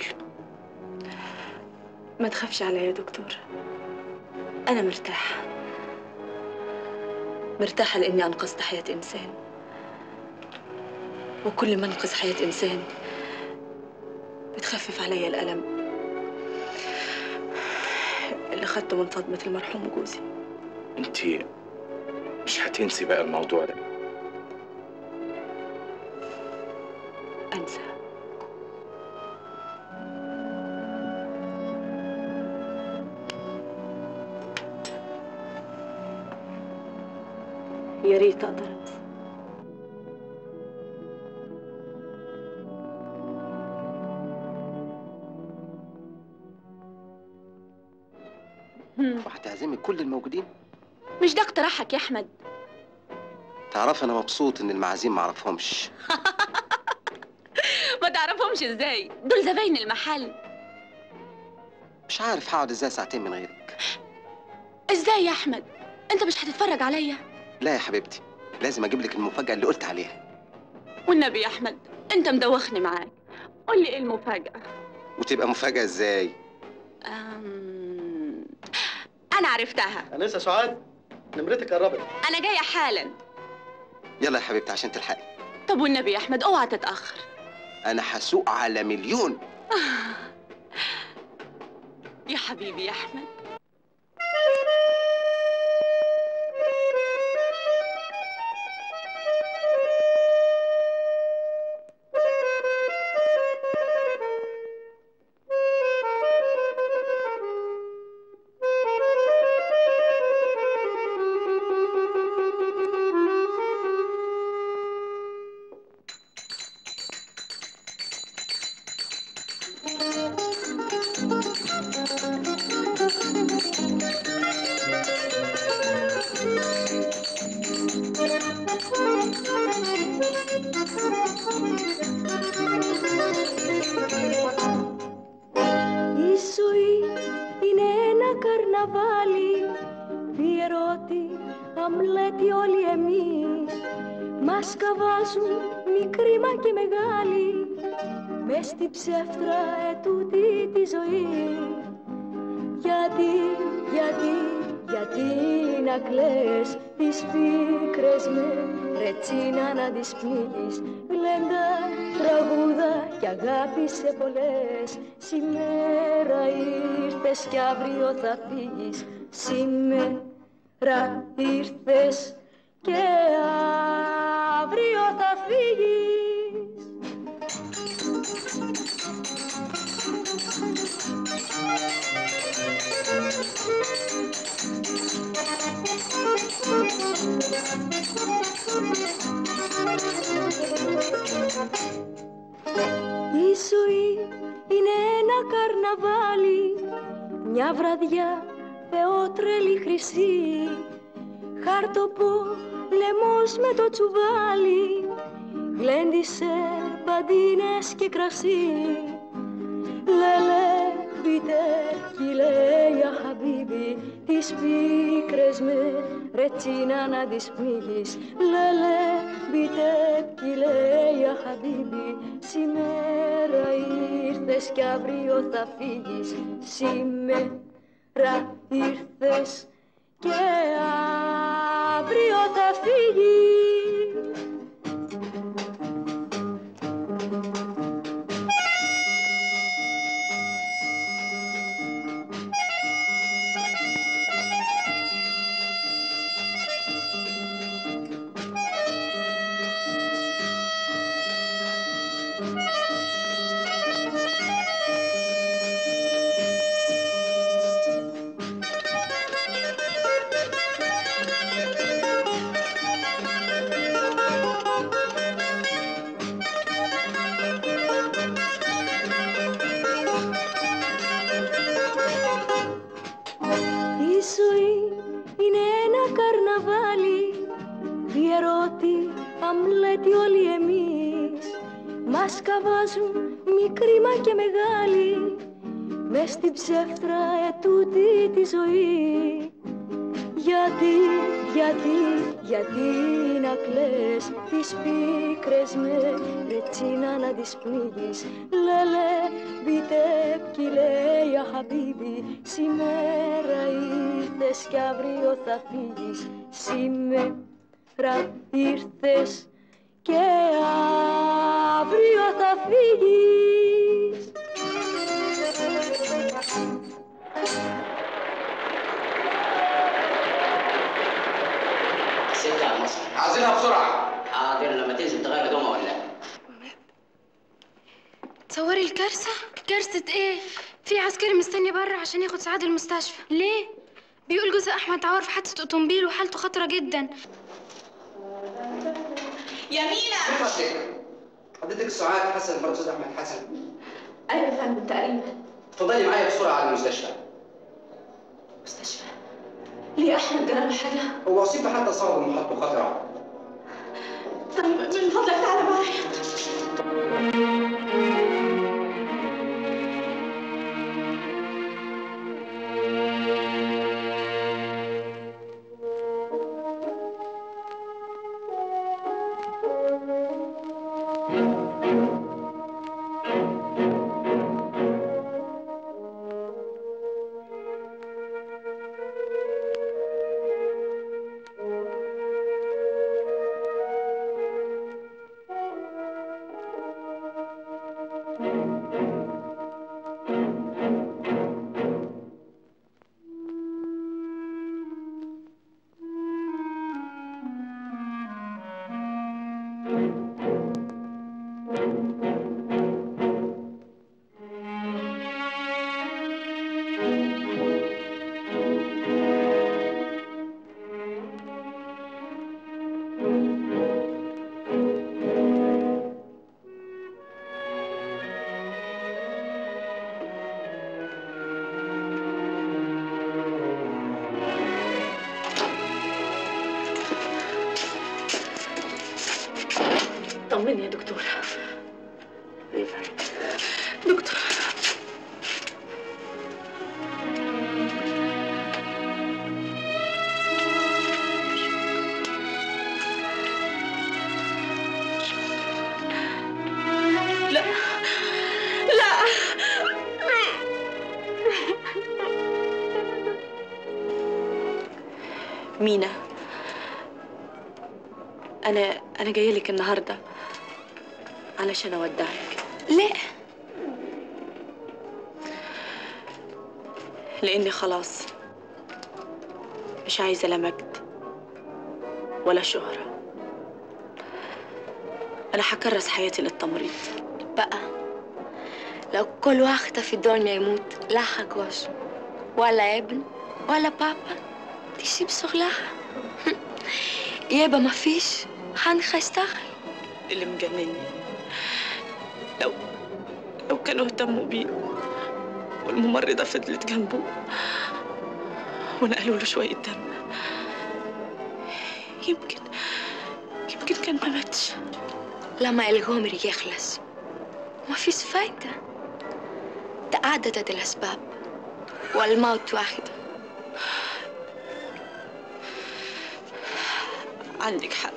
Speaker 2: ما تخافش عليا يا دكتور انا مرتاحه مرتاحه لاني انقذت حياه انسان وكل ما انقذ حياه انسان بتخفف عليا الالم اللي خدته من صدمه المرحوم جوزي
Speaker 6: انت مش هتنسي بقى الموضوع ده
Speaker 2: انسى يا ريت اقدر انسى
Speaker 14: وهتعزمي كل الموجودين
Speaker 8: مش ده اقتراحك يا احمد
Speaker 14: تعرف انا مبسوط ان المعازيم ما اعرفهمش
Speaker 8: ما تعرفهمش ازاي دول زباين المحل
Speaker 14: مش عارف هقعد ازاي ساعتين من غيرك
Speaker 8: ازاي يا احمد انت مش هتتفرج عليا
Speaker 14: لا يا حبيبتي لازم اجيب لك المفاجاه اللي قلت عليها
Speaker 8: والنبي يا احمد انت مدوخني معاك قول لي ايه المفاجاه
Speaker 14: وتبقى مفاجاه ازاي
Speaker 8: أم... انا عرفتها
Speaker 15: انسه سعاد نمرتك قربت
Speaker 8: انا جايه حالا
Speaker 14: يلا يا حبيبتي عشان تلحقي
Speaker 8: طب والنبي يا احمد اوعى تتاخر
Speaker 14: انا هسوق على مليون
Speaker 8: يا حبيبي يا احمد
Speaker 17: Η ζωή είναι ένα καρναβάλι Πιερώτη, Αμλέτη όλοι εμείς Μας καβάζουν μικρή μα και μεγάλη Μες στη ψεύτρα ετούτη τη ζωή Γιατί, γιατί, γιατί να κλαις τις πίκρες με ρετσίνα να τις πνίγεις Γλέντα, τραγούδα και αγάπη σε πολλές Σήμερα ήρθες κι αύριο θα φύγεις Σήμερα ήρθες και αύριο θα φύγεις Η ζωή είναι ένα καρναβάλι Μια βραδιά θεότρελη χρυσή Χάρτοπο λαιμός με το τσουβάλι Γλέντισε παντίνες και κρασί Λελέ πείτε κυλέ για χαμπίμπι Τις πίκρες με ρετσίνα να τις πνίγεις Λελέ πείτε κυλέ για χαμπίμπι Σήμερα ήρθες κι αύριο θα φύγεις Σήμερα ήρθες και αύριο θα φύγεις Η ερώτη αμλέτη όλοι εμείς Μας καβάζουν μικρή μα και μεγάλη Μες στην ψεύτρα ετούτη τη ζωή γιατί, γιατί, γιατί να κλαις τις πίκρες με ρετσίνα να τις πνίγεις Λέλε, μπιτέπ κι λέει για χαμπίμπι Σήμερα ήρθες κι αύριο θα φύγεις Σήμερα ήρθες και αύριο θα φύγεις
Speaker 18: ستة مصر
Speaker 19: عايزينها بسرعة
Speaker 18: حاضر لما تنزل تغير هدومها ولا لا
Speaker 8: تصوري الكارثة كارثة ايه في عسكري مستني بره عشان ياخد سعاد المستشفى ليه بيقول جوز احمد عور في حادثة اوتومبيل وحالته خطرة جدا
Speaker 19: يمينة حضرتك سعاد حسن مرات استاذ احمد حسن
Speaker 8: ايوه يا فندم تقريبا
Speaker 19: اتفضلي معايا بسرعة على المستشفى
Speaker 8: مستشفى ليه احمد جرى له حاجة
Speaker 19: هو اصيب بحالة تصادم وحالته خطرة
Speaker 8: طب من فضلك تعالى معايا طمني يا دكتور دكتور لا لا
Speaker 13: مينا أنا أنا جاية لك النهاردة علشان أودعك
Speaker 8: ليه
Speaker 13: لأني خلاص مش عايزة لا مجد ولا شهرة أنا هكرس حياتي للتمريض
Speaker 3: بقى لو كل واحدة في الدنيا يموت لا جوز ولا ابن ولا بابا تسيب شغلها يبقى ما فيش حد هيشتغل
Speaker 13: اللي مجنني لو لو كانوا اهتموا بيه والممرضة فضلت جنبه ونقلوا له شوية دم يمكن يمكن كان ما ماتش
Speaker 3: لما العمر يخلص ما فيش فايدة تعددت الأسباب والموت واحد
Speaker 13: عندك حق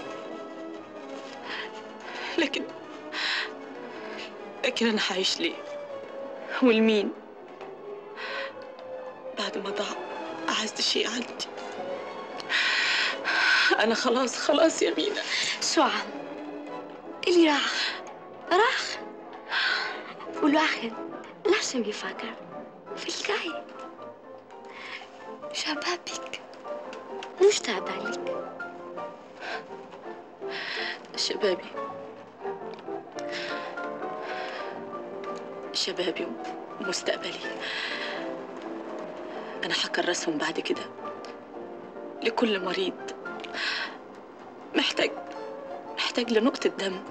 Speaker 13: لكن لكن أنا هعيش ليه والمين بعد ما ضاع أعز شيء عندي أنا خلاص خلاص يا مينا
Speaker 3: سعى اللي راح راح والواحد لازم يفكر في الجاي شبابك مستقبلك
Speaker 13: شبابي شبابي ومستقبلي أنا هكرسهم بعد كده لكل مريض محتاج محتاج لنقطة دم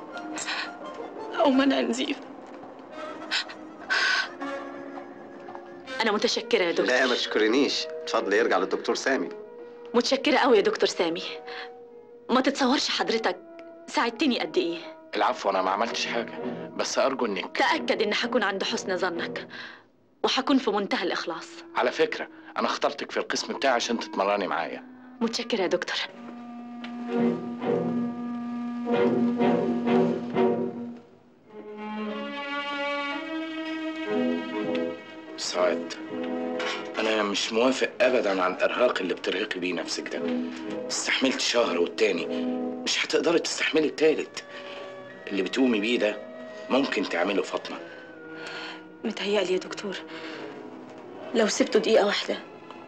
Speaker 13: أو منع نزيف أنا متشكرة يا دكتور
Speaker 14: لا ما تشكرنيش اتفضل يرجع للدكتور سامي
Speaker 13: متشكرة قوي يا دكتور سامي ما تتصورش حضرتك ساعدتني قد ايه
Speaker 6: العفو انا ما عملتش حاجه بس ارجو انك
Speaker 13: تأكد ان هكون عند حسن ظنك وهكون في منتهى الإخلاص
Speaker 6: على فكره انا اخترتك في القسم بتاعي عشان تتمرني معايا
Speaker 13: متشكرة يا دكتور
Speaker 6: سعاد انا مش موافق ابدا على الارهاق اللي بترهقي بيه نفسك ده استحملت شهر والتاني مش هتقدري تستحملي التالت اللي بتقومي بيه ده ممكن تعمله فاطمه
Speaker 13: متهيألي يا دكتور لو سبته دقيقة واحدة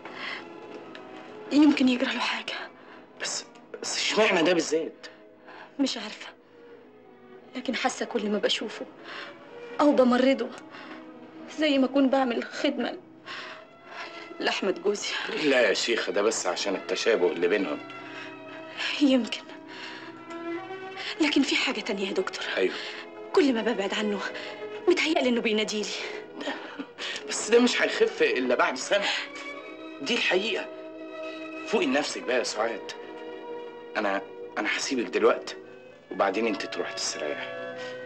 Speaker 13: يمكن يجرى له حاجة
Speaker 6: بس بس اشمعنى ده بالذات
Speaker 13: مش عارفة لكن حاسة كل ما بشوفه أو بمرضه زي ما أكون بعمل خدمة لأحمد جوزي
Speaker 6: لا يا شيخة ده بس عشان التشابه اللي بينهم
Speaker 13: يمكن لكن في حاجة تانية يا دكتور
Speaker 6: ايوه
Speaker 13: كل ما ببعد عنه متهيألي إنه بيناديلي
Speaker 6: بس ده مش هيخف الا بعد سنه دي الحقيقه فوقي لنفسك بقى يا سعاد انا انا هسيبك دلوقتي وبعدين انت تروحي تستريحي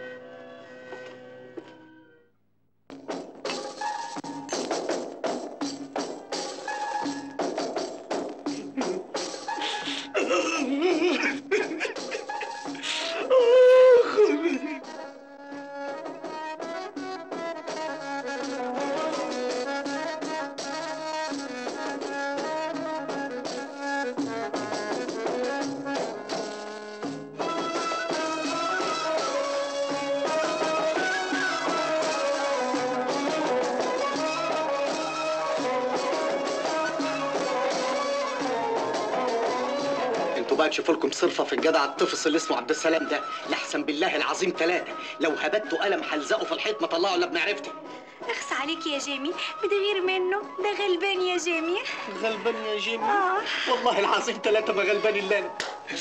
Speaker 12: انتوا بقى تشوفوا لكم صرفه في الجدع الطفص اللي اسمه عبد السلام ده لحسن بالله العظيم ثلاثه لو هبتوا قلم هلزقه في الحيط ما طلعوا الا بمعرفتي
Speaker 2: اخس عليك يا جيمي بتغير منه ده غلبان يا جيمي
Speaker 12: غلبان يا جيمي
Speaker 2: آه.
Speaker 12: والله العظيم ثلاثه ما غلبان الا انا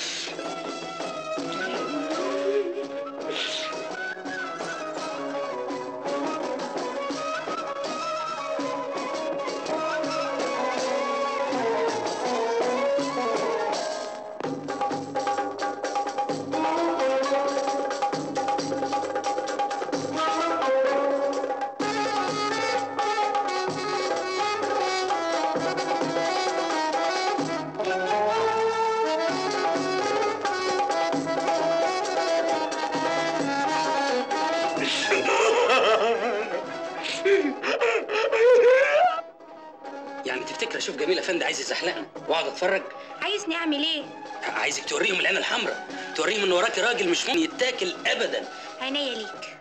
Speaker 4: يعني تفتكر اشوف جميل افندي عايز يزحلقني واقعد اتفرج
Speaker 2: عايزني اعمل ايه
Speaker 4: عايزك توريهم العين الحمراء توريهم ان وراكي راجل مش ممكن يتاكل ابدا
Speaker 2: عينيا ليك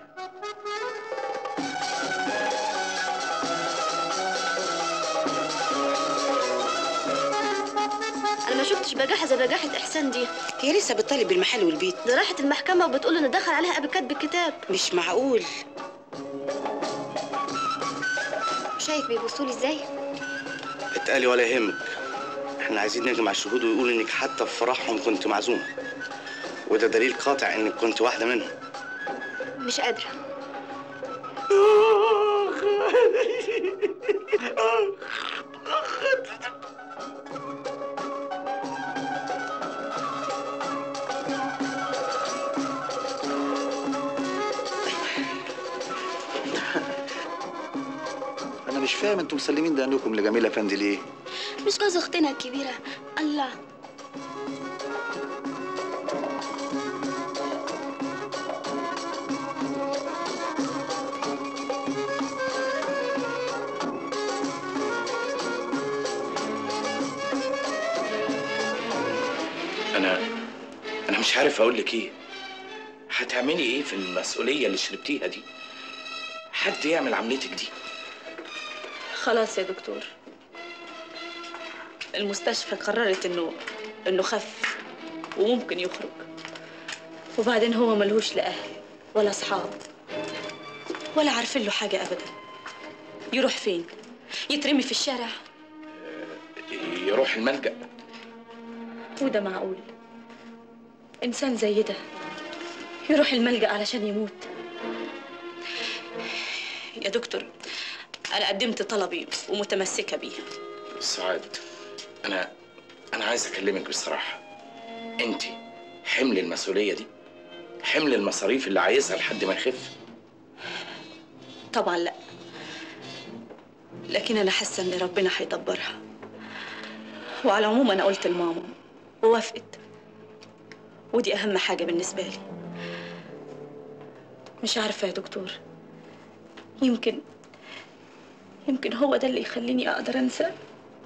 Speaker 3: انا ما شفتش بجاحه زي بجاحه احسان دي
Speaker 5: هي لسه بتطالب بالمحل والبيت
Speaker 3: ده راحت المحكمه وبتقول ان دخل عليها قبل كتب الكتاب
Speaker 5: مش معقول
Speaker 2: شايف بيبصوا لي ازاي
Speaker 12: اتقالي ولا يهمك احنا عايزين نجمع الشهود ويقول انك حتى في فرحهم كنت معزومه وده دليل قاطع انك كنت واحده منهم
Speaker 2: مش قادره
Speaker 9: انا مش فاهم انتم مسلمين دقنكم لجميل افندي ليه
Speaker 3: مش جوز اختنا الكبيره الله
Speaker 6: انا انا مش عارف اقول لك ايه هتعملي ايه في المسؤوليه اللي شربتيها دي حد يعمل عملتك دي
Speaker 13: خلاص يا دكتور المستشفى قررت انه انه خف وممكن يخرج وبعدين هو ملهوش لا اهل ولا اصحاب ولا عارفين له حاجه ابدا يروح فين يترمي في الشارع
Speaker 6: يروح الملجأ
Speaker 13: وده معقول انسان زي ده يروح الملجأ علشان يموت يا دكتور انا قدمت طلبي ومتمسكه بيه
Speaker 6: سعاد انا انا عايز اكلمك بصراحه انت حمل المسؤوليه دي حمل المصاريف اللي عايزها لحد ما يخف
Speaker 13: طبعا لا لكن انا حاسه ان ربنا هيدبرها وعلى العموم انا قلت لماما ووافقت ودي اهم حاجه بالنسبه لي مش عارفه يا دكتور يمكن يمكن هو ده اللي يخليني اقدر انسى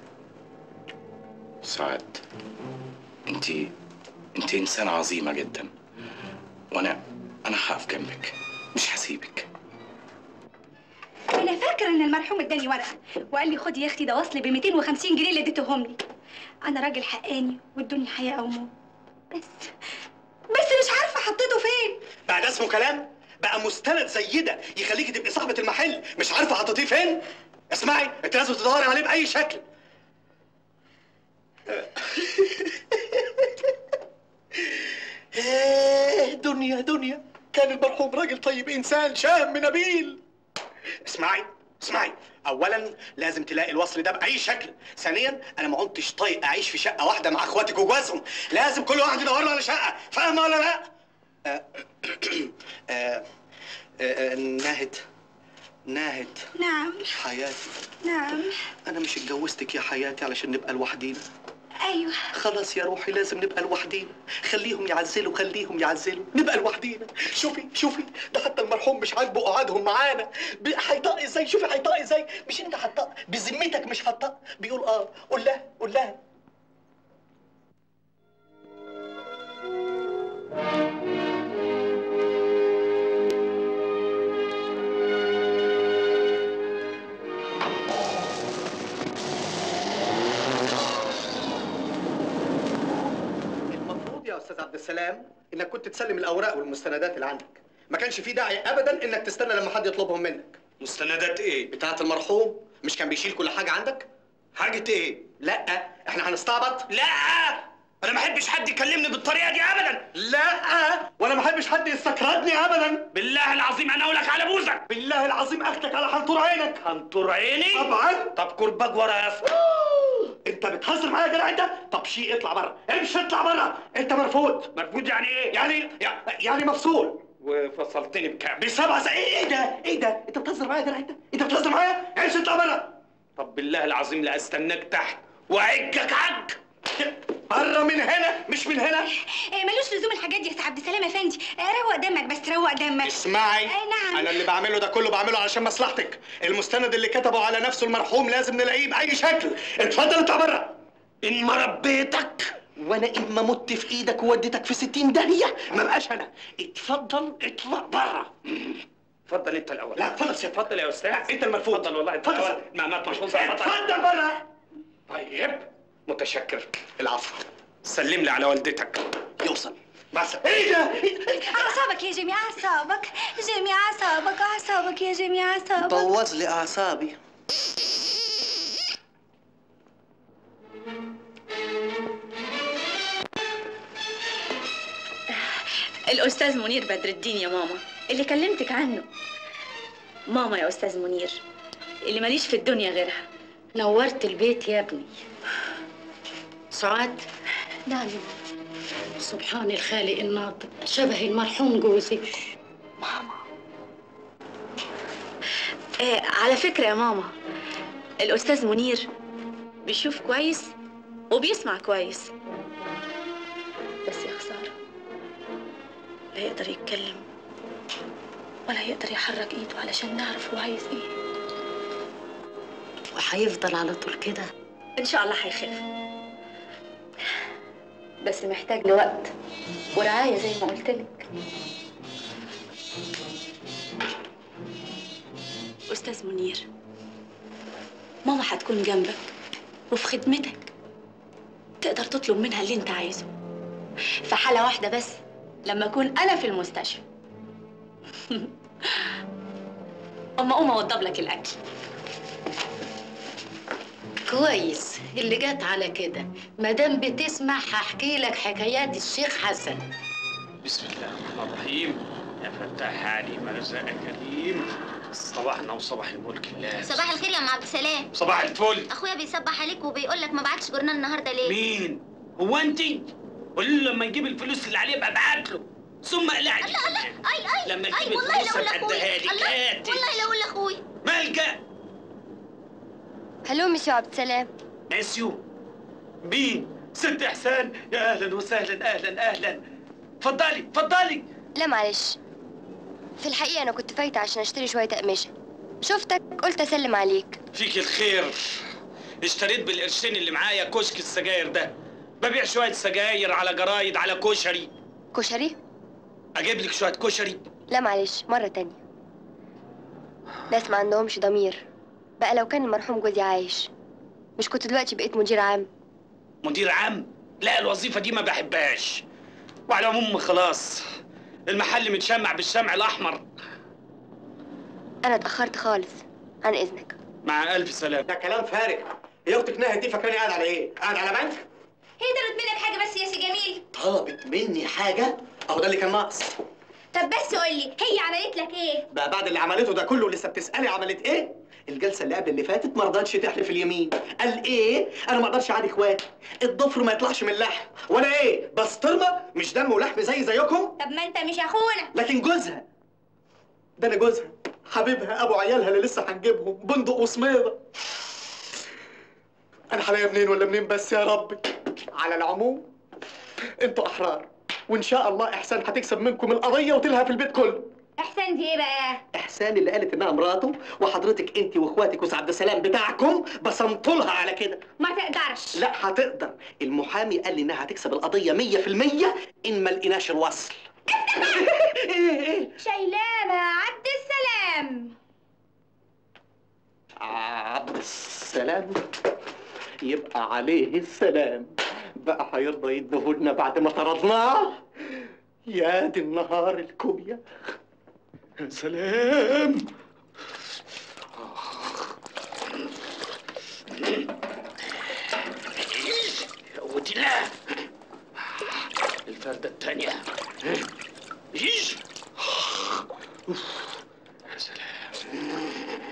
Speaker 6: سعاد انت انت انسانه عظيمه جدا وانا انا هقف جنبك مش هسيبك
Speaker 2: انا فاكره ان المرحوم اداني ورقه وقال لي خدي يا اختي ده وصل ب 250 جنيه اللي اديتهم لي انا راجل حقاني وادوني حياه او موت بس بس مش عارفه حطيته فين
Speaker 15: بقى ده اسمه كلام بقى مستند زي ده يخليكي تبقي صاحبة المحل مش عارفة حطيتيه فين اسمعي انت لازم تدوري عليه بأي شكل ايه دنيا دنيا كان المرحوم راجل طيب انسان شهم نبيل اسمعي اسمعي اولا لازم تلاقي الوصل ده باي شكل ثانيا انا ما كنتش طايق اعيش في شقه واحده مع اخواتك وجوازهم لازم كل واحد يدور له على شقه فاهمه ولا لا آه، آه، آه، ناهد ناهد
Speaker 2: نعم
Speaker 15: حياتي
Speaker 2: نعم
Speaker 15: انا مش اتجوزتك يا حياتي علشان نبقى لوحدينا
Speaker 2: ايوه
Speaker 15: خلاص يا روحي لازم نبقى لوحدينا خليهم يعزلوا خليهم يعزلوا نبقى لوحدينا شوفي شوفي ده حتى المرحوم مش عاجبه قعدهم معانا ب- هيطق ازاي شوفي هيطق ازاي مش انت هتطق بذمتك مش هتطق بيقول اه قول لها قول لها المفروض يا استاذ عبد السلام انك كنت تسلم الاوراق والمستندات اللي عندك ما كانش في داعي ابدا انك تستنى لما حد يطلبهم منك مستندات ايه بتاعه المرحوم مش كان بيشيل كل حاجه عندك حاجه ايه لا احنا هنستعبط لا انا ما احبش حد يكلمني بالطريقه دي ابدا لا وانا ما احبش حد يستكردني ابدا بالله العظيم انا اقولك على بوزك بالله العظيم اخدك على حنطور عينك حنطور عيني طبعا طب كرباج ورا يا اسطى انت بتهزر معايا يا جدع انت طب شيء اطلع بره امشي اطلع بره انت مرفوض مرفوض يعني ايه يعني يعني مفصول وفصلتني بكام بسبعة زي ايه ايه ده ايه ده انت بتهزر معايا يا جدع انت انت بتهزر معايا امشي اطلع بره طب بالله العظيم لا استناك تحت واعجك عج بره من هنا مش من هنا
Speaker 2: إيه ملوش لزوم الحاجات دي يا سي عبد السلام افندي آه، روق دمك بس روق دمك
Speaker 15: اسمعي
Speaker 2: اي نعم
Speaker 15: انا اللي بعمله ده كله بعمله علشان مصلحتك المستند اللي كتبه على نفسه المرحوم لازم نلاقيه باي شكل اتفضل اطلع بره ان ما ربيتك وانا ان ما مت في ايدك ووديتك في ستين داهيه ما بقاش انا اتفضل اطلع بره اتفضل انت الاول لا اتفضل سيادة اتفضل يا استاذ انت المرفوض اتفضل والله اتفضل ما ما مش اتفضل بره طيب متشكر العفو سلم لي على والدتك يوصل بس ايه ده
Speaker 2: اعصابك يا جميع اعصابك جميع اعصابك اعصابك يا جميع اعصابك
Speaker 15: بوظ لي اعصابي
Speaker 13: الاستاذ منير بدر الدين يا ماما اللي كلمتك عنه ماما يا استاذ منير اللي ماليش في الدنيا غيرها
Speaker 3: نورت البيت يا ابني سعاد
Speaker 20: نعم سبحان الخالق الناطق شبه المرحوم جوزي
Speaker 13: آه على فكرة يا ماما الأستاذ منير بيشوف كويس وبيسمع كويس بس يا خسارة لا يقدر يتكلم ولا يقدر يحرك ايده علشان نعرف هو عايز ايه
Speaker 20: وهيفضل على طول كده
Speaker 13: ان شاء الله هيخف بس محتاج لوقت ورعاية زي ما قلت لك أستاذ منير ماما هتكون جنبك وفي خدمتك تقدر تطلب منها اللي انت عايزه في حالة واحدة بس لما أكون أنا في المستشفى أما أقوم أوضب لك الأكل
Speaker 20: كويس اللي جت على كده مادام بتسمع هحكي لك حكايات الشيخ حسن
Speaker 21: بسم الله الرحمن الرحيم يا فتاح عليم رزاق كريم صباحنا وصباح الملك الله
Speaker 22: صباح الخير يا ام عبد السلام
Speaker 21: صباح الفل
Speaker 22: اخويا بيصبح عليك وبيقول لك ما بعتش جورنال النهارده ليه
Speaker 21: مين هو انت قول له لما يجيب الفلوس اللي عليه ابقى ابعت له ثم اقلعني
Speaker 7: اي اي
Speaker 21: لما
Speaker 7: اي
Speaker 21: تجيب
Speaker 7: والله
Speaker 21: الفلوس
Speaker 7: لو
Speaker 21: ابقى
Speaker 7: لاخوي
Speaker 21: اديها لك
Speaker 7: الله
Speaker 21: هاتي
Speaker 7: والله لو لاخوي
Speaker 21: مالكه
Speaker 3: هلو مسيو عبد السلام
Speaker 21: ناسيو مين ست احسان يا اهلا وسهلا اهلا اهلا اتفضلي اتفضلي
Speaker 3: لا معلش في الحقيقة أنا كنت فايتة عشان أشتري شوية أقمشة شفتك قلت أسلم عليك
Speaker 21: فيك الخير اشتريت بالقرشين اللي معايا كشك السجاير ده ببيع شويه سجاير على جرايد على كشري
Speaker 3: كشري؟
Speaker 21: اجيب لك شويه كشري
Speaker 3: لا معلش مرة تانية ناس ما عندهمش ضمير بقى لو كان المرحوم جوزي عايش مش كنت دلوقتي بقيت مدير عام
Speaker 21: مدير عام لا الوظيفه دي ما بحبهاش وعلى العموم خلاص المحل متشمع بالشمع الاحمر
Speaker 3: أنا اتأخرت خالص عن إذنك
Speaker 21: مع الف سلامه
Speaker 15: ده كلام فارغ هي اختك ناهد دي فاكراني قاعد على ايه؟ قاعد على بنك؟
Speaker 7: هي طلبت منك حاجه بس يا سي جميل
Speaker 15: طلبت مني حاجه اهو ده اللي كان ناقص
Speaker 7: طب بس قول لي هي عملت لك ايه
Speaker 15: بقى بعد اللي عملته ده كله لسه بتسالي عملت ايه؟ الجلسه اللي قبل اللي فاتت ما رضتش تحلف اليمين قال ايه؟ انا ما اقدرش اعادي اخواتي الضفر ما يطلعش من اللحم وانا ايه؟ بسطرمه مش دم ولحم زي زيكم
Speaker 7: طب ما انت مش اخونا
Speaker 15: لكن جوزها ده انا جوزها حبيبها ابو عيالها اللي لسه هنجيبهم بندق وسميضه انا هلاقيها منين ولا منين بس يا ربي على العموم انتوا احرار وان شاء الله احسان هتكسب منكم القضيه وتلهى في البيت كله
Speaker 7: احسن دي ايه بقى
Speaker 15: احسان اللي قالت انها مراته وحضرتك انت واخواتك وسعد عبد السلام بتاعكم بصمتوا لها على كده
Speaker 7: ما تقدرش
Speaker 15: لا هتقدر المحامي قال لي انها هتكسب القضيه 100% ان ما لقيناش الوصل ايه ايه
Speaker 7: شيلامه عبد السلام
Speaker 15: عبد السلام يبقى عليه السلام بقى هيرضى يديهولنا بعد ما طردناه يا دي النهار الكوبيا يا سلام
Speaker 21: ودي لا الفردة التانية ايش يا سلام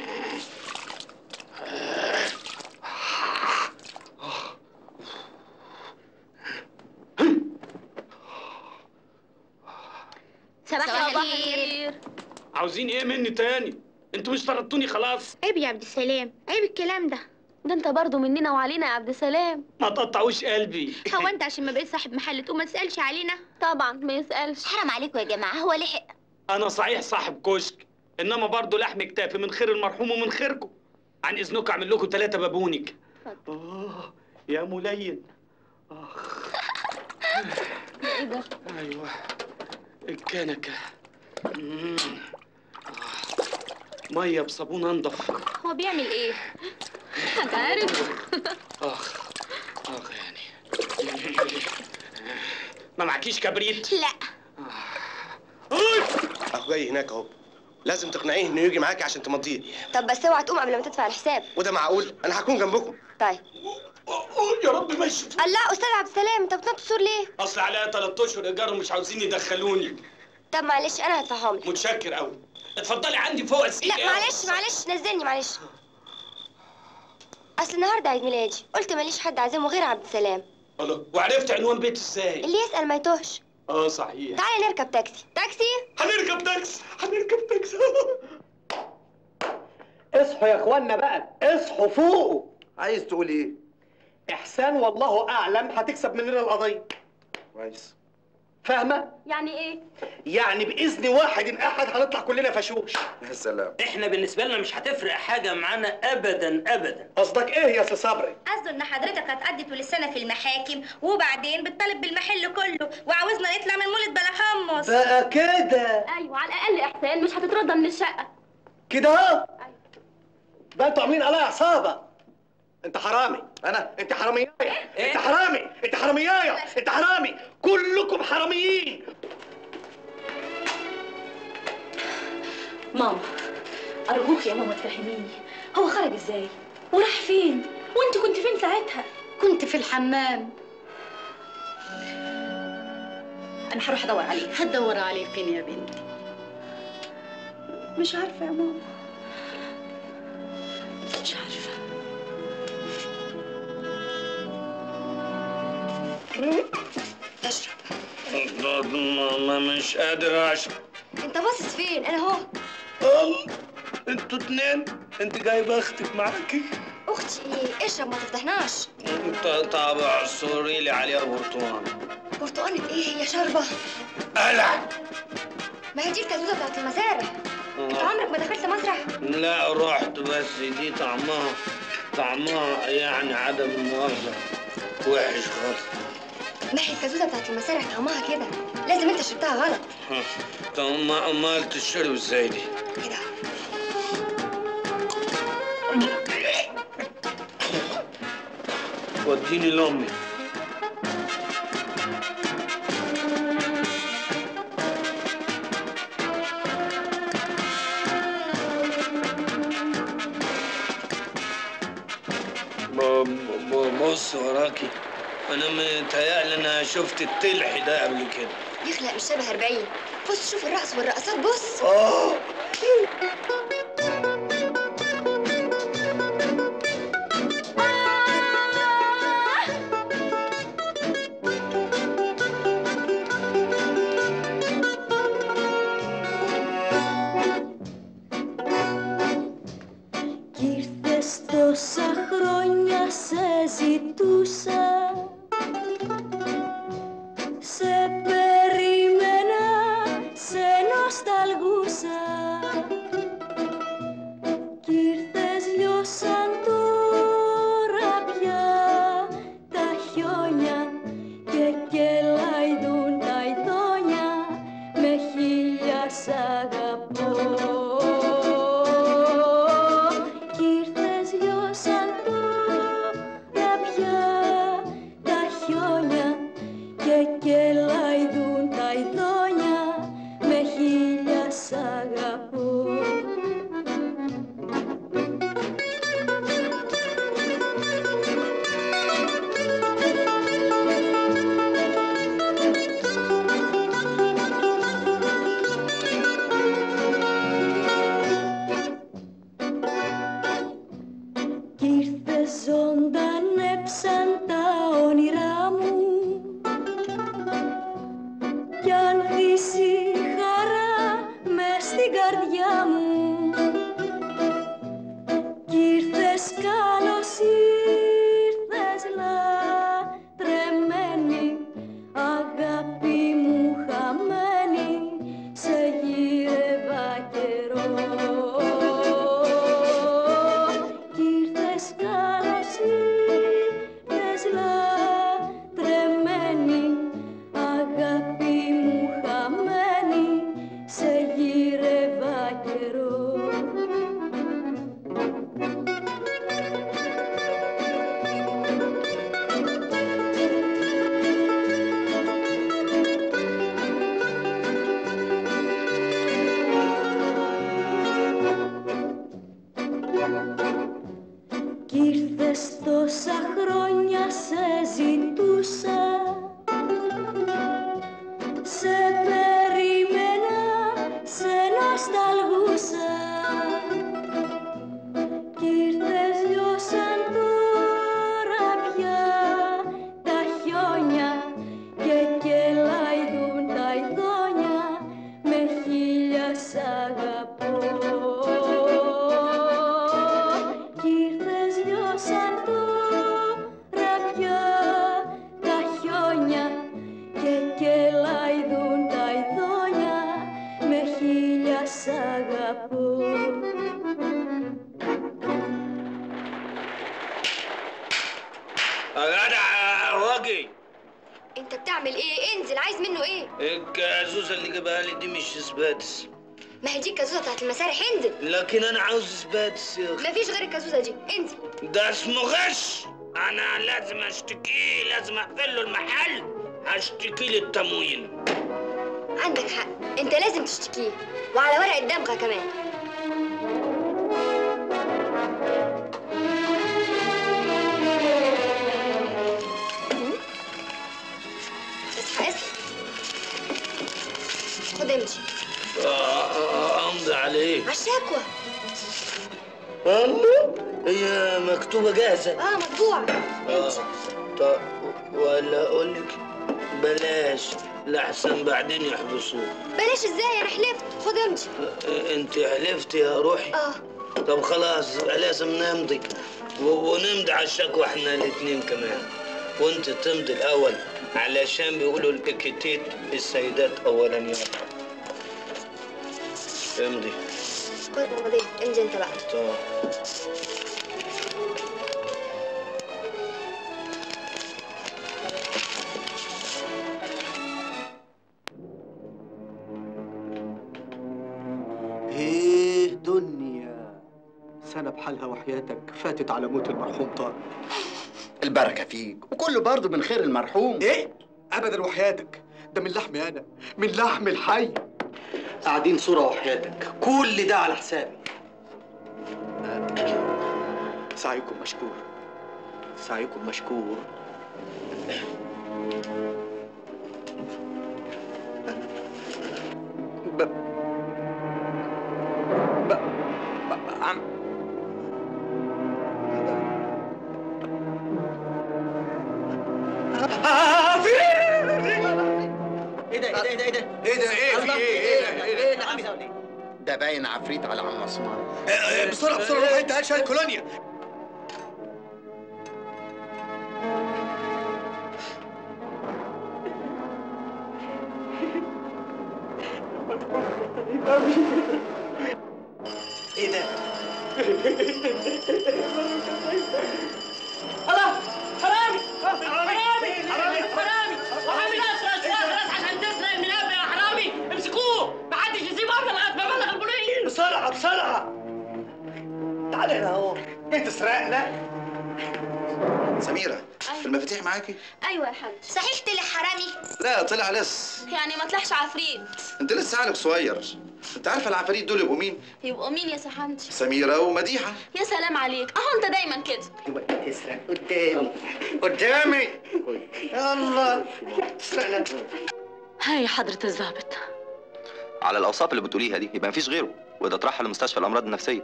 Speaker 7: صباح الخير
Speaker 21: عاوزين ايه مني تاني انتوا مش طردتوني خلاص
Speaker 7: عيب يا عبد السلام عيب الكلام ده
Speaker 8: ده انت برضه مننا وعلينا يا عبد السلام
Speaker 21: ما تقطعوش قلبي
Speaker 7: هو انت عشان ما بقيت صاحب محل تقوم ما تسالش علينا
Speaker 8: طبعا ما يسالش
Speaker 7: حرام عليكم يا جماعه هو لحق
Speaker 21: انا صحيح صاحب كشك انما برضه لحم كتافي من خير المرحوم ومن خيركم عن اذنكم اعمل لكم ثلاثة بابونك اه يا ملين اخ
Speaker 8: ايه ده
Speaker 21: ايوه الكنكه مم. آه. ميه بصابون انضف
Speaker 7: هو بيعمل ايه
Speaker 8: عارف
Speaker 21: اخ اخ يعني ما معكيش كبريت
Speaker 7: لا
Speaker 12: اهو جاي هناك اهو لازم تقنعيه انه يجي معاكي عشان تمضيه
Speaker 3: طب بس اوعى تقوم قبل ما تدفع الحساب
Speaker 12: وده معقول انا هكون جنبكم
Speaker 3: طيب
Speaker 21: يا رب ماشي
Speaker 3: الله أستاذ عبد السلام أنت بتنط السور ليه؟
Speaker 21: اصل عليا 3 اشهر ايجار ومش عاوزين يدخلوني
Speaker 3: طب معلش أنا هدفعهم لك
Speaker 21: متشكر قوي اتفضلي عندي فوق السيل
Speaker 3: لا معلش معلش نزلني معلش أصل النهاردة عيد ميلادي قلت ماليش حد عازمه غير عبد السلام
Speaker 21: الله وعرفت عنوان بيت ازاي
Speaker 3: اللي يسأل ما يتوهش
Speaker 21: اه صحيح
Speaker 3: تعالي نركب تاكسي تاكسي
Speaker 21: هنركب تاكسي هنركب تاكسي
Speaker 15: اصحوا يا اخوانا بقى اصحوا فوقوا
Speaker 9: عايز تقول ايه؟
Speaker 15: احسان والله اعلم هتكسب مننا القضيه
Speaker 9: كويس
Speaker 15: فاهمه؟
Speaker 8: يعني ايه؟
Speaker 15: يعني باذن واحد احد هنطلع كلنا فشوش
Speaker 9: يا سلام
Speaker 4: احنا بالنسبه لنا مش هتفرق حاجه معانا ابدا ابدا
Speaker 15: قصدك ايه يا سي صبري؟
Speaker 7: قصده ان حضرتك هتقضي طول السنه في المحاكم وبعدين بتطالب بالمحل كله وعاوزنا نطلع من مولد بلا حمص
Speaker 15: بقى كده
Speaker 8: ايوه على الاقل احسان مش هتترضى من الشقه
Speaker 15: كده اهو ده انتوا عاملين عليا عصابه انت حرامي انا انت حراميايه انت حرامي انت حراميايه انت حرامي كلكم حراميين
Speaker 13: ماما أرجوك يا ماما تفهميني هو خرج ازاي؟ وراح فين؟ وانت كنت فين ساعتها؟
Speaker 20: كنت في الحمام
Speaker 13: أنا هروح أدور عليه
Speaker 20: هتدور عليه فين يا بنتي
Speaker 13: مش عارفة يا ماما
Speaker 20: مش عارفه
Speaker 3: ده اشرب
Speaker 21: ما مش قادر اشرب
Speaker 3: انت باصص فين انا اهو
Speaker 21: الله انتوا اتنين انت جايبه اختك معاكي
Speaker 3: اختي ايه اشرب ما تفضحناش
Speaker 21: انت طب عصوري لي عليها برتقال
Speaker 3: برتقانة ايه هي شاربة
Speaker 21: قلع
Speaker 3: ما هي دي الكازوزة بتاعت المسارح انت عمرك ما دخلت مسرح
Speaker 21: لا رحت بس دي طعمها طعمها يعني عدم المؤاخذة وحش خالص
Speaker 3: ما هي الكازوزة بتاعت المسارح طعمها كده لازم انت شربتها غلط
Speaker 21: طب ما امال تشرب ازاي دي؟
Speaker 3: كده
Speaker 21: وديني لامي ب- ب- بص وراكي انا متهيألي انا شفت التلح ده قبل كده
Speaker 3: يخلق مش شبه 40 بص شوف الرقص والرقصات بص
Speaker 21: اه
Speaker 17: Κι ήρθες τόσα χρόνια σε ζητούσα Σε περίμενα, σε νοσταλγούσα Κι ήρθες λιώσαν τώρα πια τα χιόνια Και κελαϊδούν τα ειδόνια με χίλια σ' αγαπώ κι ήρθες λιώσαν τώρα πια τα χιόνια και κελαϊδούν τα ειδόνια με χίλια σ' αγαπώ Κι ήρθες ζωντανέψαν τα όνειρά μου Κι αν δύσει η χαρά μες στην καρδιά μου Κι ήρθες καλώς ήρθες λατρεμένη Αγάπη μου χαμένη σε γύρευα καιρό κι ήρθες καλώς ήρθες λατρεμένη Αγάπη μου χαμένη σε γύρευα καιρό Κι ήρθες τόσα χρόνια σε ζητούσα Σε περίμενα, σε νοσταλγούσα Κι ήρθες λιώσαν τώρα πια τα χιόνια Και κελαϊδούν τα ειδόνια με χίλια σ' αγαπώ κι ήρθες λιώσαν τώρα πια τα χιόνια και κελαϊδούν τα ειδόνια με χίλια σ' αγαπώ
Speaker 21: جدع راجل
Speaker 3: انت بتعمل ايه انزل عايز منه ايه
Speaker 21: الكازوزة اللي جابها لي دي مش سباتس
Speaker 3: ما هي دي الكازوزة بتاعت المسارح انزل
Speaker 21: لكن انا عاوز سباتس يا اخي
Speaker 3: مفيش غير الكازوزة دي انزل
Speaker 21: ده اسمه غش انا لازم اشتكيه لازم اقفل له المحل هشتكي للتموين
Speaker 3: عندك حق انت لازم تشتكيه وعلى ورق الدمغة كمان اصحى اصحى خد امشي
Speaker 21: امضي عليه
Speaker 3: على الشكوى
Speaker 21: الله هي مكتوبة جاهزة
Speaker 3: اه مطبوع
Speaker 21: آه. طب ولا اقول لك
Speaker 10: بلاش لحسن بعدين يحبسوك
Speaker 7: بلاش ازاي انا حلفت خد امشي
Speaker 10: انت حلفتي يا روحي
Speaker 7: اه
Speaker 10: طب خلاص لازم نمضي و- ونمضي على الشكوى احنا الاثنين كمان وانت تمضي الاول علشان بيقولوا الاتيكيت السيدات اولا يا امضي
Speaker 7: خد ماضي انزل انت بقى
Speaker 10: طب
Speaker 15: ايه دنيا سنة بحالها وحياتك فاتت على موت المرحوم طارق
Speaker 22: البركة فيك وكله برضه من خير المرحوم
Speaker 15: ايه؟ ابدا وحياتك ده من لحمي انا من لحم الحي قاعدين صورة وحياتك كل ده على حسابي سعيكم مشكور سعيكم مشكور ب... ب... ب... عم
Speaker 22: ايه ده ايه ده ايه ده
Speaker 15: ايه ده ايه في ايه ايه ده ايه ده
Speaker 22: ايه ده ده باين عفريت على عم عثمان
Speaker 15: بسرعة بسرعة روح انت هات شاي كولونيا
Speaker 21: ايه ده؟ الله حرامي حرامي حرامي حرامي وحامل اسرع اسرع عشان تسرق من ابني يا حرامي امسكوه محدش يسيب ابني لغايه ما ابلغ البوليس
Speaker 15: بسرعة بسرعة تعال هنا اهو جاي تسرقنا
Speaker 11: سميرة المفاتيح معاكي؟
Speaker 7: ايوه يا حاج صحيح طلع حرامي
Speaker 11: لا طلع لسه
Speaker 7: يعني ما طلعش عفريت
Speaker 11: انت لسه عقلك صغير انت عارفه العفاريت دول يبقوا مين؟
Speaker 7: يبقوا مين يا سحنتي
Speaker 11: سميرة ومديحة
Speaker 7: يا سلام عليك اهو انت دايما كده
Speaker 22: تسرق قدامي قدامي
Speaker 15: يلا تسرقنا
Speaker 13: هاي حضرة الضابط
Speaker 16: على الاوصاف اللي بتقوليها دي يبقى مفيش غيره وده اترحل لمستشفى الامراض النفسيه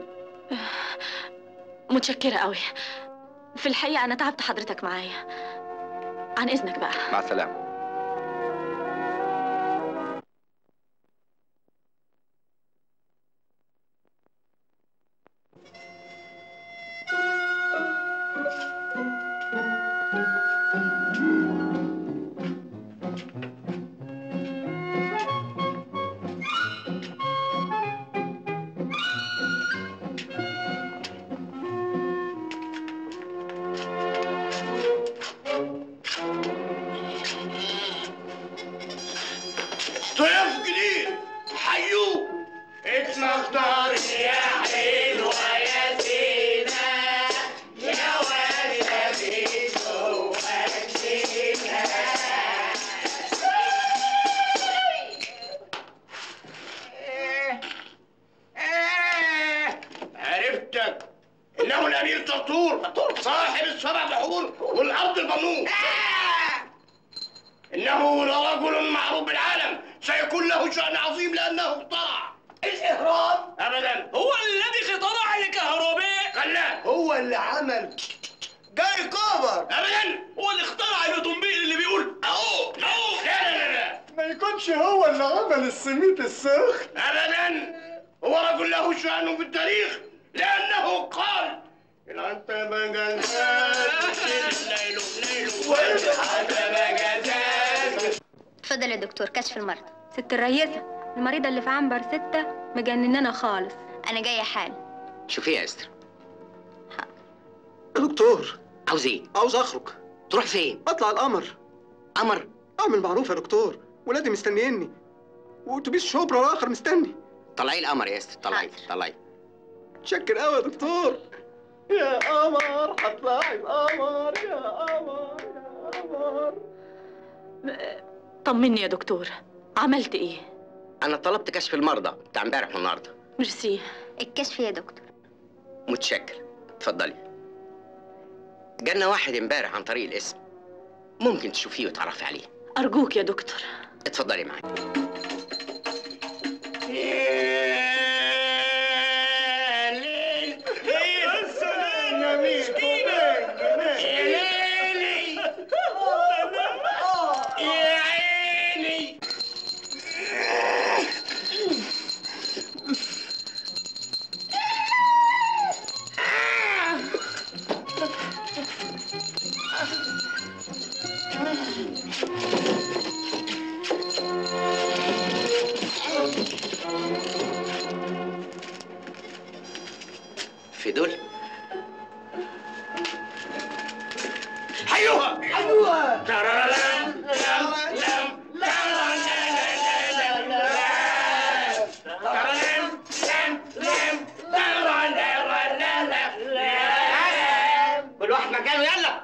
Speaker 13: متشكرة قوي في الحقيقة أنا تعبت حضرتك معايا عن إذنك بقى
Speaker 16: مع السلامه
Speaker 21: ضيف جديد حيوه اسمك طارق يا حلوة يا زينة يا ولد جوه الزينة عرفتك انه الامير طرطور صاحب السبع بحور والارض الممنوع إنه لرجل معروف بالعالم سيكون له شأن عظيم لأنه اخترع الإهرام أبدا هو الذي اخترع الكهرباء كلا
Speaker 15: هو اللي عمل جاي كوبر
Speaker 21: أبدا هو اللي اخترع الأوتومبيل اللي بيقول أهو أهو لا لا لا لا
Speaker 15: ما يكونش هو اللي عمل السميد السخن
Speaker 21: أبدا هو رجل له شأن في التاريخ لأنه قال إن أنت ما الليل الليل والحاجة ما
Speaker 7: اتفضل يا دكتور كشف المرض
Speaker 8: ست الرئيسة المريضة اللي في عنبر ستة مجننانا خالص
Speaker 7: انا جايه حال
Speaker 18: شوفي يا استر
Speaker 15: يا دكتور
Speaker 18: عاوز ايه؟
Speaker 15: عاوز اخرج
Speaker 18: تروح فين؟
Speaker 15: اطلع القمر
Speaker 18: قمر
Speaker 15: اعمل معروف يا دكتور ولادي مستنيني واتوبيس شبرا الاخر مستني
Speaker 18: طلعي القمر يا استر طلعي طلعي
Speaker 15: شكر قوي يا دكتور يا قمر هطلعي القمر يا قمر يا قمر
Speaker 13: طمني يا دكتور عملت إيه؟
Speaker 18: أنا طلبت كشف المرضى بتاع امبارح والنهارده
Speaker 13: ميرسي
Speaker 7: الكشف يا دكتور
Speaker 18: متشكر اتفضلي جالنا واحد امبارح عن طريق الاسم ممكن تشوفيه وتعرفي عليه
Speaker 13: أرجوك يا دكتور
Speaker 18: اتفضلي معايا
Speaker 21: يا
Speaker 18: دول
Speaker 10: ايوه
Speaker 9: ايوه
Speaker 18: كل واحد مكانه يلا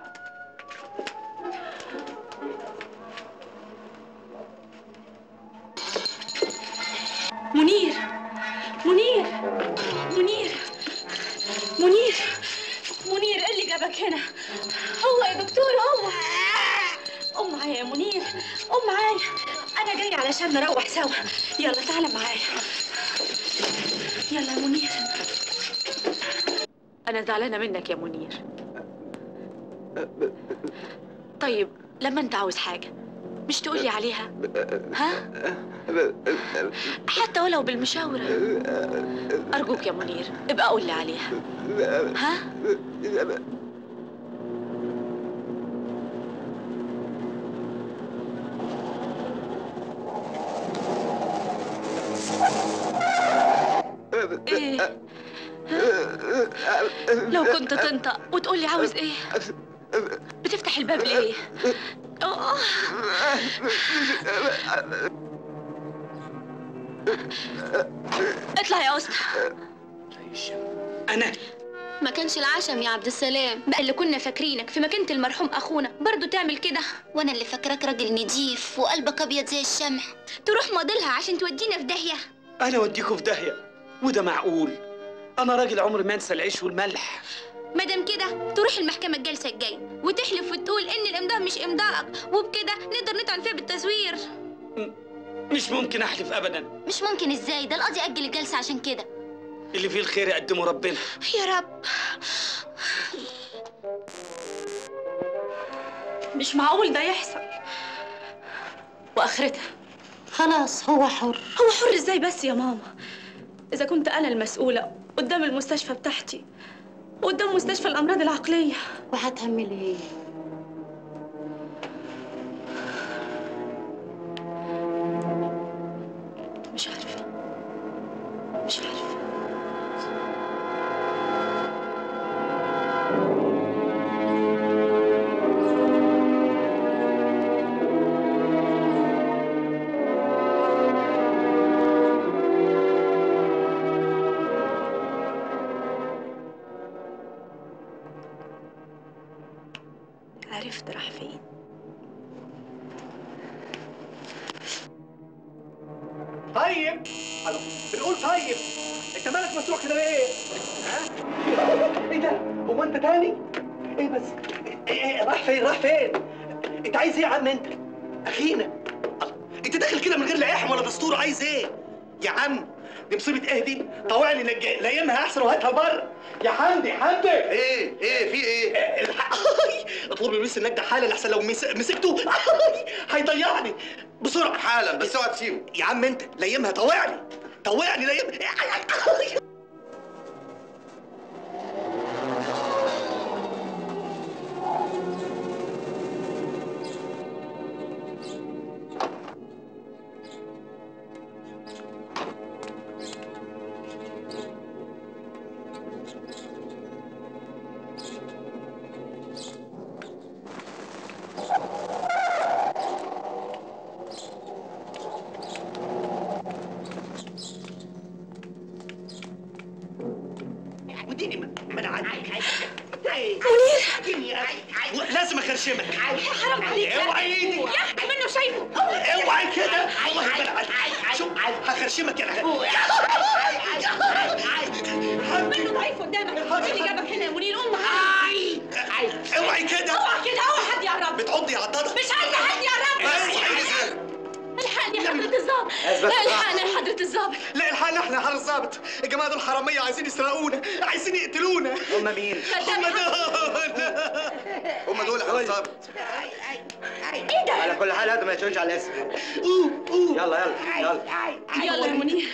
Speaker 13: منير منير منير منير منير ايه اللي جابك هنا هو يا دكتور هو قوم معايا يا منير قوم معايا انا جاي علشان نروح سوا يلا تعالى معايا يلا يا منير انا زعلانه منك يا منير طيب لما انت عاوز حاجه مش تقولي عليها ها حتى ولو بالمشاورة أرجوك يا منير ابقى قول لي عليها ها ايه لو كنت تنطق وتقول لي عاوز ايه بتفتح الباب ليه آه. اطلع يا اسطى
Speaker 21: انا
Speaker 7: ما كانش العشم يا عبد السلام بقى اللي كنا فاكرينك في مكانة المرحوم اخونا برضو تعمل كده
Speaker 1: وانا اللي فاكراك راجل نضيف وقلبك ابيض زي الشمع
Speaker 7: تروح ماضلها عشان تودينا في داهية
Speaker 21: انا اوديكوا في داهيه وده معقول انا راجل عمري ما انسى العيش والملح
Speaker 7: مادام كده تروح المحكمة الجلسة الجاية وتحلف وتقول إن الإمضاء مش إمضائك وبكده نقدر نطعن فيها بالتزوير
Speaker 21: مش ممكن احلف ابدا
Speaker 1: مش ممكن ازاي ده القاضي اجل الجلسه عشان كده
Speaker 21: اللي فيه الخير يقدمه ربنا
Speaker 7: يا رب
Speaker 13: مش معقول ده يحصل واخرتها
Speaker 1: خلاص هو حر
Speaker 13: هو حر ازاي بس يا ماما اذا كنت انا المسؤوله قدام المستشفى بتاعتي وقدام مستشفى الامراض العقليه
Speaker 1: وهتعملي ايه
Speaker 13: مش عارفه مش عارفه عرفت راح فين
Speaker 15: طيب ألو، بنقول طيب انت مالك مسروق كده ليه؟ ها؟ ايه ده؟ هو انت تاني؟ ايه بس؟ ايه ايه راح فين؟ راح فين؟ انت عايز ايه يا عم انت؟ اخينا الله، انت داخل كده من غير لا لحم ولا دستور عايز ايه؟ يا عم دي مصيبة ايه دي؟ طوعني نج... لايمها احسن وهاتها بره يا حمدي حمدي ايه ايه في ايه؟ اطلب لي لويس النجدة حالا احسن لو مس... مسكته هيضيعني بسرعة حالا بس اوعى تسيبه يا عم انت ليمها طوعني طوعني ليم وديني ما ما انا عندي منير لازم اخرشمك
Speaker 7: حرام عليك
Speaker 15: اوعي ايدي
Speaker 7: يا أخي منه شايفه
Speaker 15: اوعي كده والله ما انا شوف هخرشمك يا
Speaker 13: منه ضعيف قدامك ايه اللي جابك هنا يا منير قوم معايا
Speaker 15: اوعي كده
Speaker 13: اوعى كده اوعى حد يقرب
Speaker 15: بتعضي يا عضاضه
Speaker 13: مش عايزه حد يقرب الحقني يا حضرة الظابط
Speaker 15: أثبت
Speaker 13: الحقني يا حضرة الظابط
Speaker 15: لا الحقنا احنا يا حار الظابط الجماعه دول حراميه عايزين يسرقونا عايزين يقتلونا هم مين؟ هم دول هم دول يا حار الظابط
Speaker 13: ايه ده؟
Speaker 14: على كل حال هذا ما يشونش على الاسم يلا يلا يلا
Speaker 13: يلا يا منير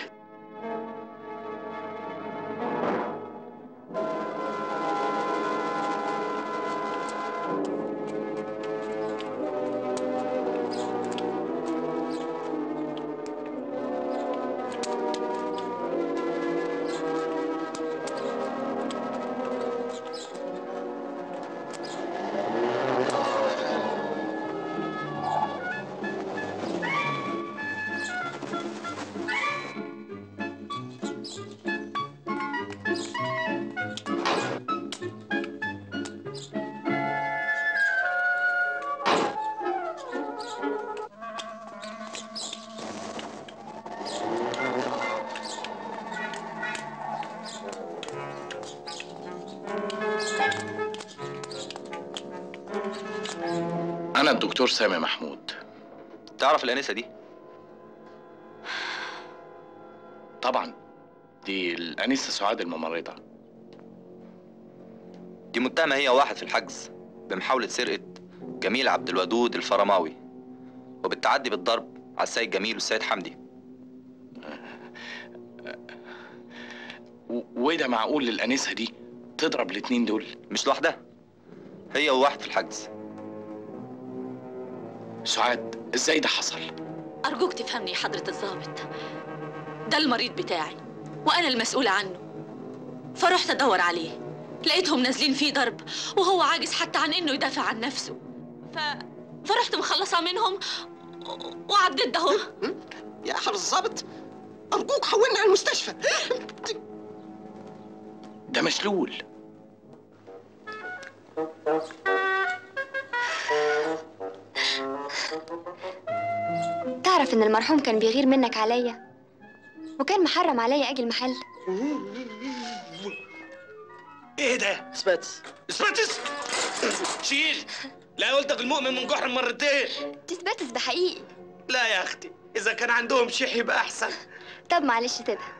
Speaker 6: انا الدكتور سامي محمود
Speaker 16: تعرف الانسه دي
Speaker 6: طبعا دي الانسه سعاد الممرضه
Speaker 16: دي متهمه هي واحد في الحجز بمحاوله سرقه جميل عبد الودود الفرماوي وبالتعدي بالضرب على السيد جميل والسيد حمدي
Speaker 6: و- وده معقول الانسه دي تضرب الاتنين دول
Speaker 16: مش لوحدها هي وواحد في الحجز
Speaker 6: سعاد ازاي ده حصل
Speaker 13: أرجوك تفهمني يا حضرة الضابط ده المريض بتاعي وأنا المسؤولة عنه فرحت أدور عليه لقيتهم نازلين فيه ضرب وهو عاجز حتى عن إنه يدافع عن نفسه ف... فرحت مخلصة منهم و- وعديت ده هو
Speaker 9: يا حضرة الظابط أرجوك حولنا على المستشفى
Speaker 6: ده مشلول
Speaker 3: تعرف ان المرحوم كان بيغير منك عليا وكان محرم عليا اجي المحل
Speaker 21: ايه ده؟
Speaker 9: اثباتس
Speaker 21: اثباتس شيل لا قلتك المؤمن من جحر مرتين
Speaker 3: تثبتس ده حقيقي
Speaker 21: لا يا اختي اذا كان عندهم شيح يبقى احسن
Speaker 3: طب معلش سيبها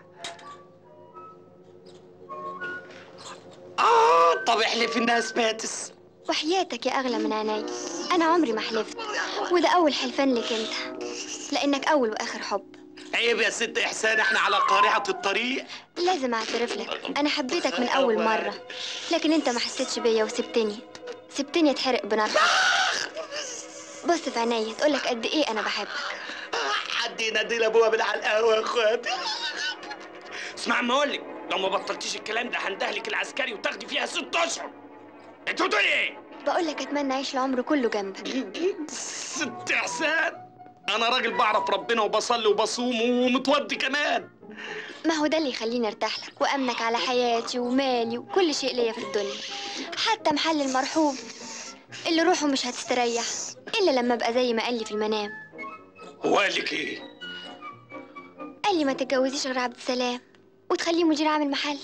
Speaker 21: اه طب احلف انها اثباتس
Speaker 3: وحياتك يا اغلى من عيني انا عمري ما حلفت وده اول حلفان لك انت لانك اول واخر حب
Speaker 21: عيب يا ست احسان احنا على قارعه الطريق
Speaker 3: لازم اعترف لك انا حبيتك من اول مره لكن انت ما حسيتش بيا وسبتني سبتني اتحرق بنار حب. بص في عينيا تقولك قد ايه انا بحبك
Speaker 21: حد ينادي لابوها من على القهوه يا اخواتي اسمع ما اقول لك لو ما بطلتيش الكلام ده هندهلك العسكري وتاخدي فيها ست اشهر انت بتقولي ايه؟
Speaker 3: بقولك اتمنى اعيش العمر كله جنبك
Speaker 21: ست احسان انا راجل بعرف ربنا وبصلي وبصوم ومتوضي كمان
Speaker 3: ما هو ده اللي يخليني ارتاح لك وامنك على حياتي ومالي وكل شيء ليا في الدنيا حتى محل المرحوم اللي روحه مش هتستريح الا لما ابقى زي ما قال لي في المنام
Speaker 21: هو قال لك ايه؟
Speaker 3: قال لي ما تتجوزيش غير عبد السلام وتخليه مدير عام المحل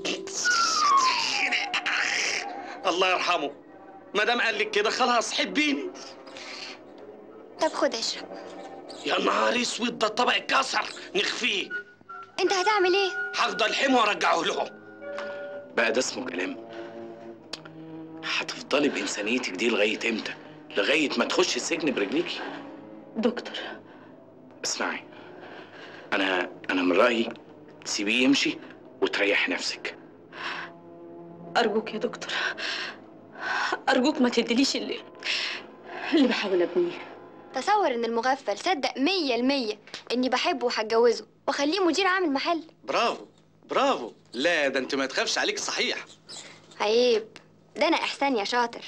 Speaker 21: الله يرحمه ما دام قال لك كده خلاص حبيني
Speaker 3: طب خد اشرب
Speaker 21: يا نهار اسود ده الطبق اتكسر نخفيه
Speaker 3: انت هتعمل ايه
Speaker 21: هفضل حمو وارجعه لهم
Speaker 6: بقى ده اسمه كلام هتفضلي بإنسانيتك دي لغاية امتى؟ لغاية ما تخش السجن برجليكي
Speaker 13: دكتور
Speaker 6: اسمعي أنا أنا من رأيي تسيبيه يمشي وتريحي نفسك
Speaker 13: أرجوك يا دكتور أرجوك ما تدينيش اللي اللي بحاول أبنيه
Speaker 3: تصور ان المغفل صدق مية المية اني بحبه وهتجوزه واخليه مدير عام المحل
Speaker 15: برافو برافو لا ده انت ما تخافش عليك صحيح
Speaker 3: عيب ده انا احسان يا شاطر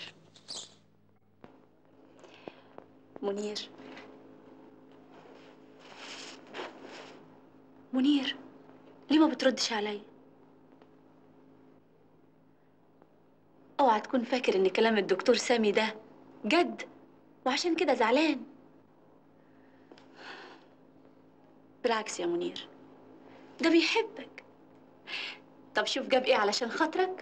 Speaker 13: منير منير ليه ما بتردش عليا اوعى تكون فاكر ان كلام الدكتور سامي ده جد وعشان كده زعلان بالعكس يا منير ده بيحبك طب شوف جاب ايه علشان خاطرك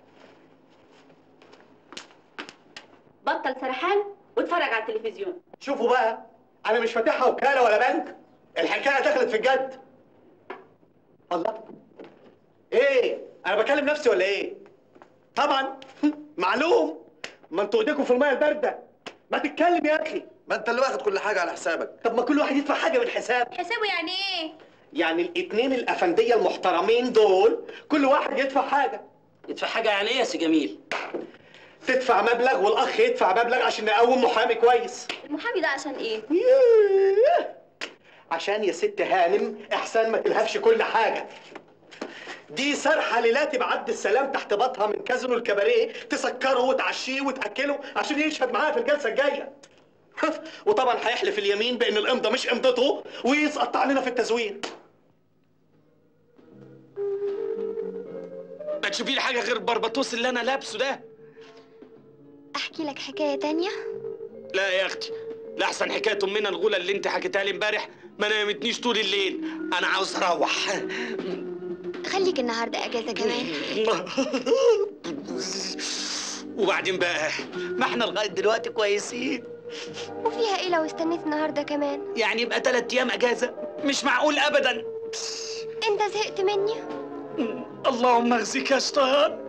Speaker 13: بطل سرحان واتفرج على التلفزيون
Speaker 15: شوفوا بقى انا مش فاتحها وكاله ولا بنك الحكايه دخلت في الجد الله ايه انا بكلم نفسي ولا ايه طبعا معلوم ما انتوا ايديكم في الميه البارده ما تتكلم يا اخي ما انت اللي واخد كل حاجه على حسابك طب ما كل واحد يدفع حاجه من حساب
Speaker 7: حسابه يعني ايه؟
Speaker 15: يعني الاتنين الافنديه المحترمين دول كل واحد يدفع حاجه
Speaker 21: يدفع حاجه يعني ايه يا سي جميل
Speaker 15: تدفع مبلغ والاخ يدفع مبلغ عشان نقوم محامي كويس
Speaker 7: المحامي ده عشان ايه؟
Speaker 15: عشان يا ست هانم احسان ما تلهفش كل حاجه دي سرحه ليلاتي بعد السلام تحت باطها من كازينو الكباريه تسكره وتعشيه وتاكله عشان يشهد معاها في الجلسه الجايه وطبعا هيحلف اليمين بان الامضه مش امضته ويسقط علينا في التزوير
Speaker 21: ما تشوفي لي حاجه غير البربطوس اللي انا لابسه ده
Speaker 3: احكي لك حكاية تانية
Speaker 21: لا يا اختي لا احسن حكايه امنا الغوله اللي انت حكيتها لي امبارح ما نامتنيش طول الليل انا عاوز اروح
Speaker 3: خليك النهاردة اجازة كمان
Speaker 21: وبعدين بقى ما احنا لغايه دلوقتي كويسين
Speaker 5: وفيها ايه لو استنيت النهارده كمان
Speaker 21: يعني يبقى تلات ايام اجازه مش معقول ابدا
Speaker 5: انت زهقت مني
Speaker 21: اللهم اخزيك يا شيطان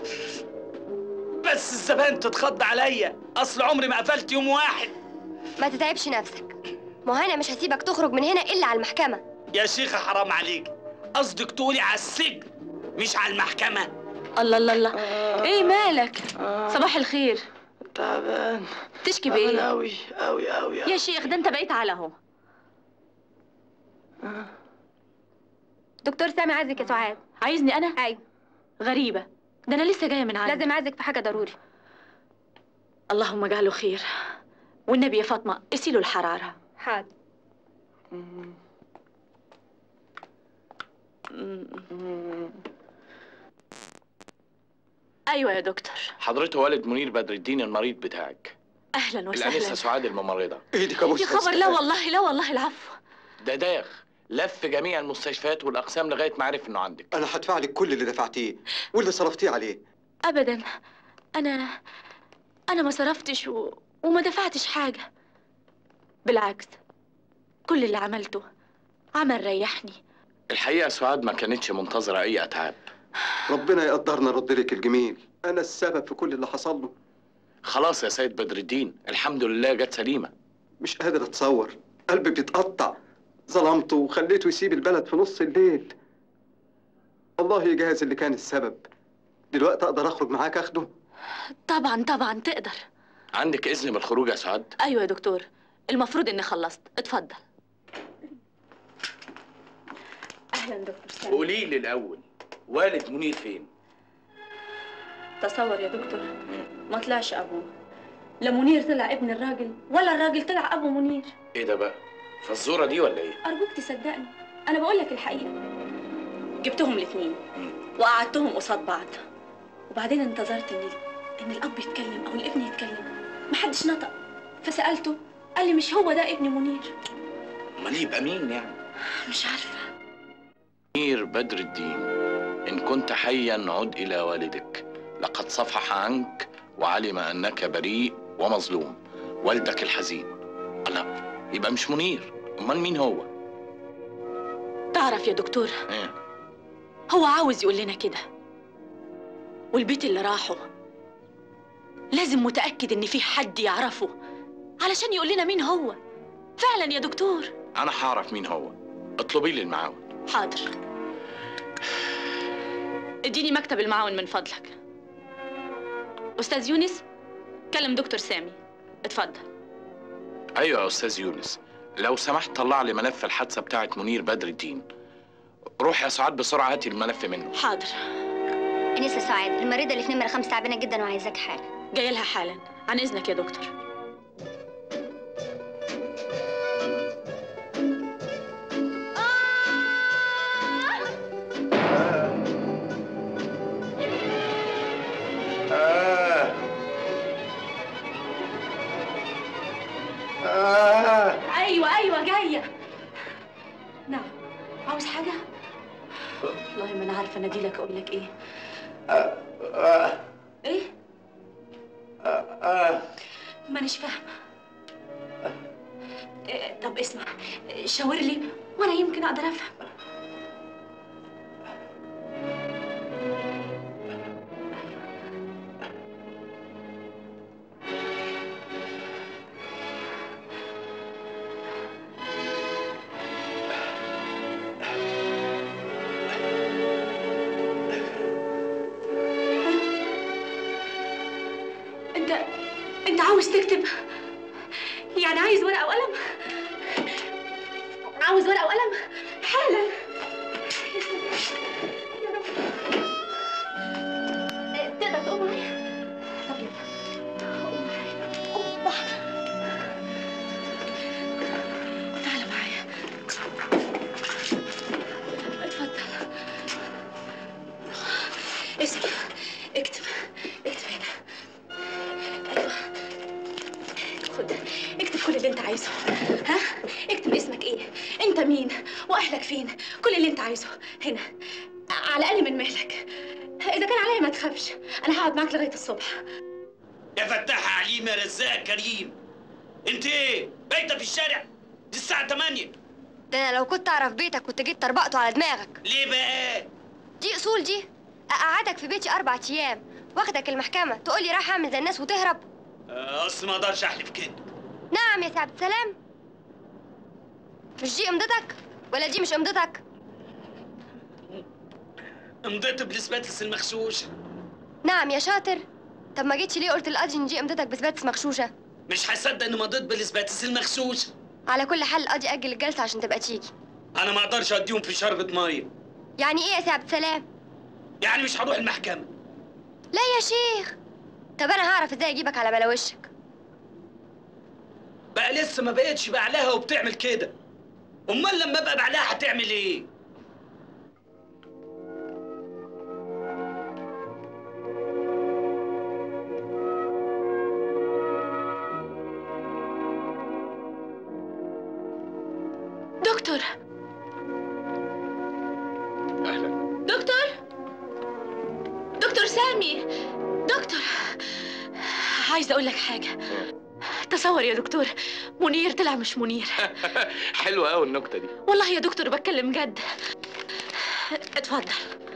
Speaker 21: بس الزبائن تتخض عليا اصل عمري ما قفلت يوم واحد
Speaker 5: ما تتعبش نفسك ما هو انا مش هسيبك تخرج من هنا الا على المحكمه
Speaker 21: يا شيخة حرام عليك قصدك تقولي على السجن مش على المحكمة
Speaker 13: الله الله الله ايه مالك صباح الخير
Speaker 21: تعبان
Speaker 13: تشكي بايه
Speaker 21: أوي أوي أوي
Speaker 13: يا شيخ ده انت بقيت على اهو
Speaker 8: دكتور سامي عايزك يا سعاد
Speaker 13: عايزني انا
Speaker 8: ايوه
Speaker 13: غريبه ده انا لسه جايه من عندك
Speaker 8: لازم عايزك في حاجه ضروري
Speaker 13: اللهم اجعله خير والنبي يا فاطمه قسي له الحراره
Speaker 8: حاضر
Speaker 13: ايوه يا دكتور
Speaker 6: حضرته والد منير بدر الدين المريض بتاعك
Speaker 13: اهلا
Speaker 6: الانسه
Speaker 13: وسهلا
Speaker 6: سعاد الممرضه
Speaker 15: ايدك
Speaker 13: يا خبر لا والله لا والله العفو
Speaker 6: ده داخ لف جميع المستشفيات والاقسام لغايه ما عرف انه عندك
Speaker 15: انا هدفع لك كل اللي دفعتيه واللي صرفتيه عليه
Speaker 13: ابدا انا انا ما صرفتش و... وما دفعتش حاجه بالعكس كل اللي عملته عمل ريحني
Speaker 6: الحقيقه سعاد ما كانتش منتظره اي اتعاب
Speaker 15: ربنا يقدرنا نرد لك الجميل انا السبب في كل اللي حصل له
Speaker 6: خلاص يا سيد بدر الدين الحمد لله جت سليمه
Speaker 15: مش قادر اتصور قلبي بيتقطع ظلمته وخليته يسيب البلد في نص الليل الله يجهز اللي كان السبب دلوقتي اقدر اخرج معاك اخده
Speaker 13: طبعا طبعا تقدر
Speaker 6: عندك اذن بالخروج يا سعاد
Speaker 13: ايوه يا دكتور المفروض اني خلصت اتفضل اهلا دكتور سامي
Speaker 6: قولي لي الاول والد منير فين
Speaker 13: تصور يا دكتور ما طلعش ابوه لا منير طلع ابن الراجل ولا الراجل طلع ابو منير
Speaker 6: ايه ده بقى فالزوره دي ولا ايه
Speaker 13: ارجوك تصدقني انا بقول لك الحقيقه جبتهم الاثنين وقعدتهم قصاد بعض وبعدين انتظرت ان ان الاب يتكلم او الابن يتكلم محدش نطق فسالته قال لي مش هو ده ابن منير
Speaker 6: امال يبقى مين يعني
Speaker 13: مش عارفه
Speaker 6: منير بدر الدين ان كنت حيا عد الى والدك لقد صفح عنك وعلم انك بريء ومظلوم والدك الحزين الله يبقى مش منير امال مين هو
Speaker 13: تعرف يا دكتور
Speaker 6: ايه
Speaker 13: هو عاوز يقول لنا كده والبيت اللي راحه لازم متأكد إن في حد يعرفه علشان يقول لنا مين هو فعلا يا دكتور
Speaker 6: انا هعرف مين هو اطلبي لي المعاون
Speaker 13: حاضر اديني مكتب المعاون من فضلك أستاذ يونس كلم دكتور سامي اتفضل
Speaker 6: ايوه يا استاذ يونس لو سمحت طلع لي ملف الحادثه بتاعت منير بدر الدين روح يا سعاد بسرعه هاتي الملف منه
Speaker 13: حاضر
Speaker 1: انسه سعاد المريضه اللي في نمره خمسة تعبانه جدا وعايزاك حالا
Speaker 13: جاي لها حالا عن إذنك يا دكتور
Speaker 6: آه.
Speaker 13: أيوة أيوة جاية نعم عاوز حاجة؟ والله ما أنا عارفة أناديلك أقول لك إيه إيه؟ ما أناش فاهمة إيه، طب اسمع شاور لي وأنا يمكن أقدر أفهم أنت أنت عاوز تكتب يعني عايز ورقة وقلم عاوز ورقة وقلم حالا يا رب. إيه، تقدر تقوم معايا طب يلا قوم معايا أوبا. تعالى معايا اتفضل اسمع اكتب اكتب هنا ايوه خد اكتب كل اللي انت عايزه ها اكتب اسمك ايه انت مين واهلك فين كل اللي انت عايزه هنا على الاقل من مهلك اذا كان عليا ما تخافش انا هقعد معاك لغايه الصبح
Speaker 21: يا فتاح عليم يا رزاق كريم انت ايه بايته في الشارع دي الساعه 8
Speaker 5: ده انا لو كنت اعرف بيتك كنت جيت طربقته على دماغك
Speaker 21: ليه بقى
Speaker 5: دي اصول دي اقعدك في بيتي اربع ايام واخدك المحكمه تقول لي راح اعمل زي الناس وتهرب
Speaker 21: آه، اصل ما اقدرش احلف كده
Speaker 5: نعم يا سي عبد السلام مش دي امضتك ولا دي مش امضتك
Speaker 21: امضيت بالاسباتس المغشوش
Speaker 5: نعم يا شاطر طب ما جيتش ليه قلت القاضي ان دي امضتك بثبات مغشوشه
Speaker 21: مش هصدق اني مضيت بالاسباتس المغشوش
Speaker 5: على كل حال القاضي اجل الجلسه عشان تبقى تيجي
Speaker 21: انا ما اقدرش اديهم في شربة ميه
Speaker 5: يعني ايه يا سي عبد السلام
Speaker 21: يعني مش هروح المحكمه
Speaker 5: لا يا شيخ طب انا هعرف ازاي اجيبك على بلا وشك
Speaker 21: بقى لسه ما بقتش بعلاها وبتعمل كده امال لما ابقى بعلاها هتعمل ايه
Speaker 13: دكتور دكتور دكتور سامي دكتور عايزه اقول لك حاجه تصور يا دكتور منير طلع مش منير
Speaker 6: حلوه قوي النكته دي
Speaker 13: والله يا دكتور بتكلم جد اتفضل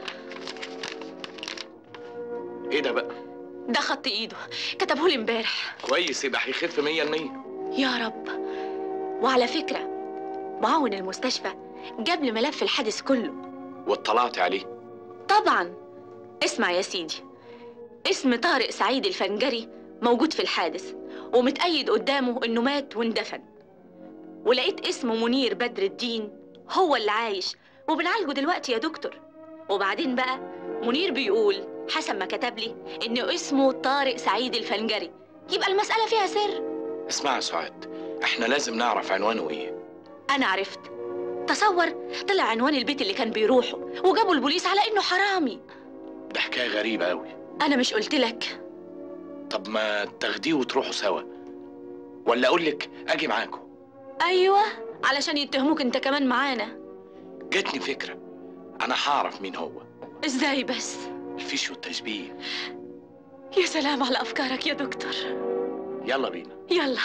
Speaker 6: ايه ده بقى
Speaker 13: ده خط ايده كتبه لي امبارح
Speaker 6: كويس يبقى هيخف 100%
Speaker 13: يا رب وعلى فكره معاون المستشفى جاب لي ملف الحادث كله
Speaker 6: واطلعت عليه
Speaker 13: طبعا اسمع يا سيدي اسم طارق سعيد الفنجري موجود في الحادث ومتأيد قدامه انه مات واندفن ولقيت اسم منير بدر الدين هو اللي عايش وبنعالجه دلوقتي يا دكتور وبعدين بقى منير بيقول حسب ما كتب لي انه اسمه طارق سعيد الفنجري يبقى المسألة فيها سر
Speaker 6: اسمع يا سعاد احنا لازم نعرف عنوانه ايه
Speaker 13: انا عرفت تصور طلع عنوان البيت اللي كان بيروحه وجابوا البوليس على انه حرامي
Speaker 6: ده حكايه غريبه قوي
Speaker 13: انا مش قلت لك
Speaker 6: طب ما تاخديه وتروحوا سوا ولا اقول لك اجي معاكم
Speaker 13: ايوه علشان يتهموك انت كمان معانا
Speaker 6: جاتني فكره انا هعرف مين هو
Speaker 13: ازاي بس
Speaker 6: الفيش والتشبيه
Speaker 13: يا سلام على افكارك يا دكتور
Speaker 6: يلا بينا
Speaker 13: يلا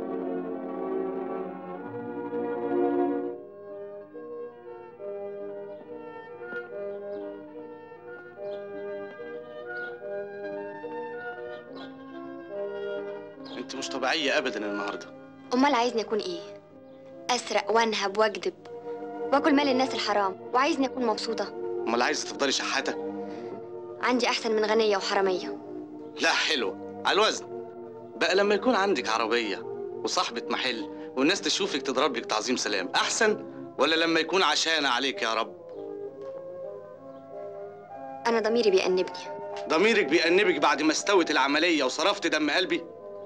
Speaker 12: انت مش طبيعيه ابدا النهارده
Speaker 5: امال عايزني اكون ايه اسرق وانهب واكذب واكل مال الناس الحرام وعايزني اكون مبسوطه
Speaker 12: امال عايزه تفضلي شحاته
Speaker 5: عندي احسن من غنيه وحراميه
Speaker 12: لا حلوه على الوزن بقى لما يكون عندك عربيه وصاحبه محل والناس تشوفك تضرب لك تعظيم سلام احسن ولا لما يكون عشانة عليك يا رب
Speaker 5: انا ضميري بيأنبني
Speaker 12: ضميرك بيأنبك بعد ما استوت العمليه وصرفت دم قلبي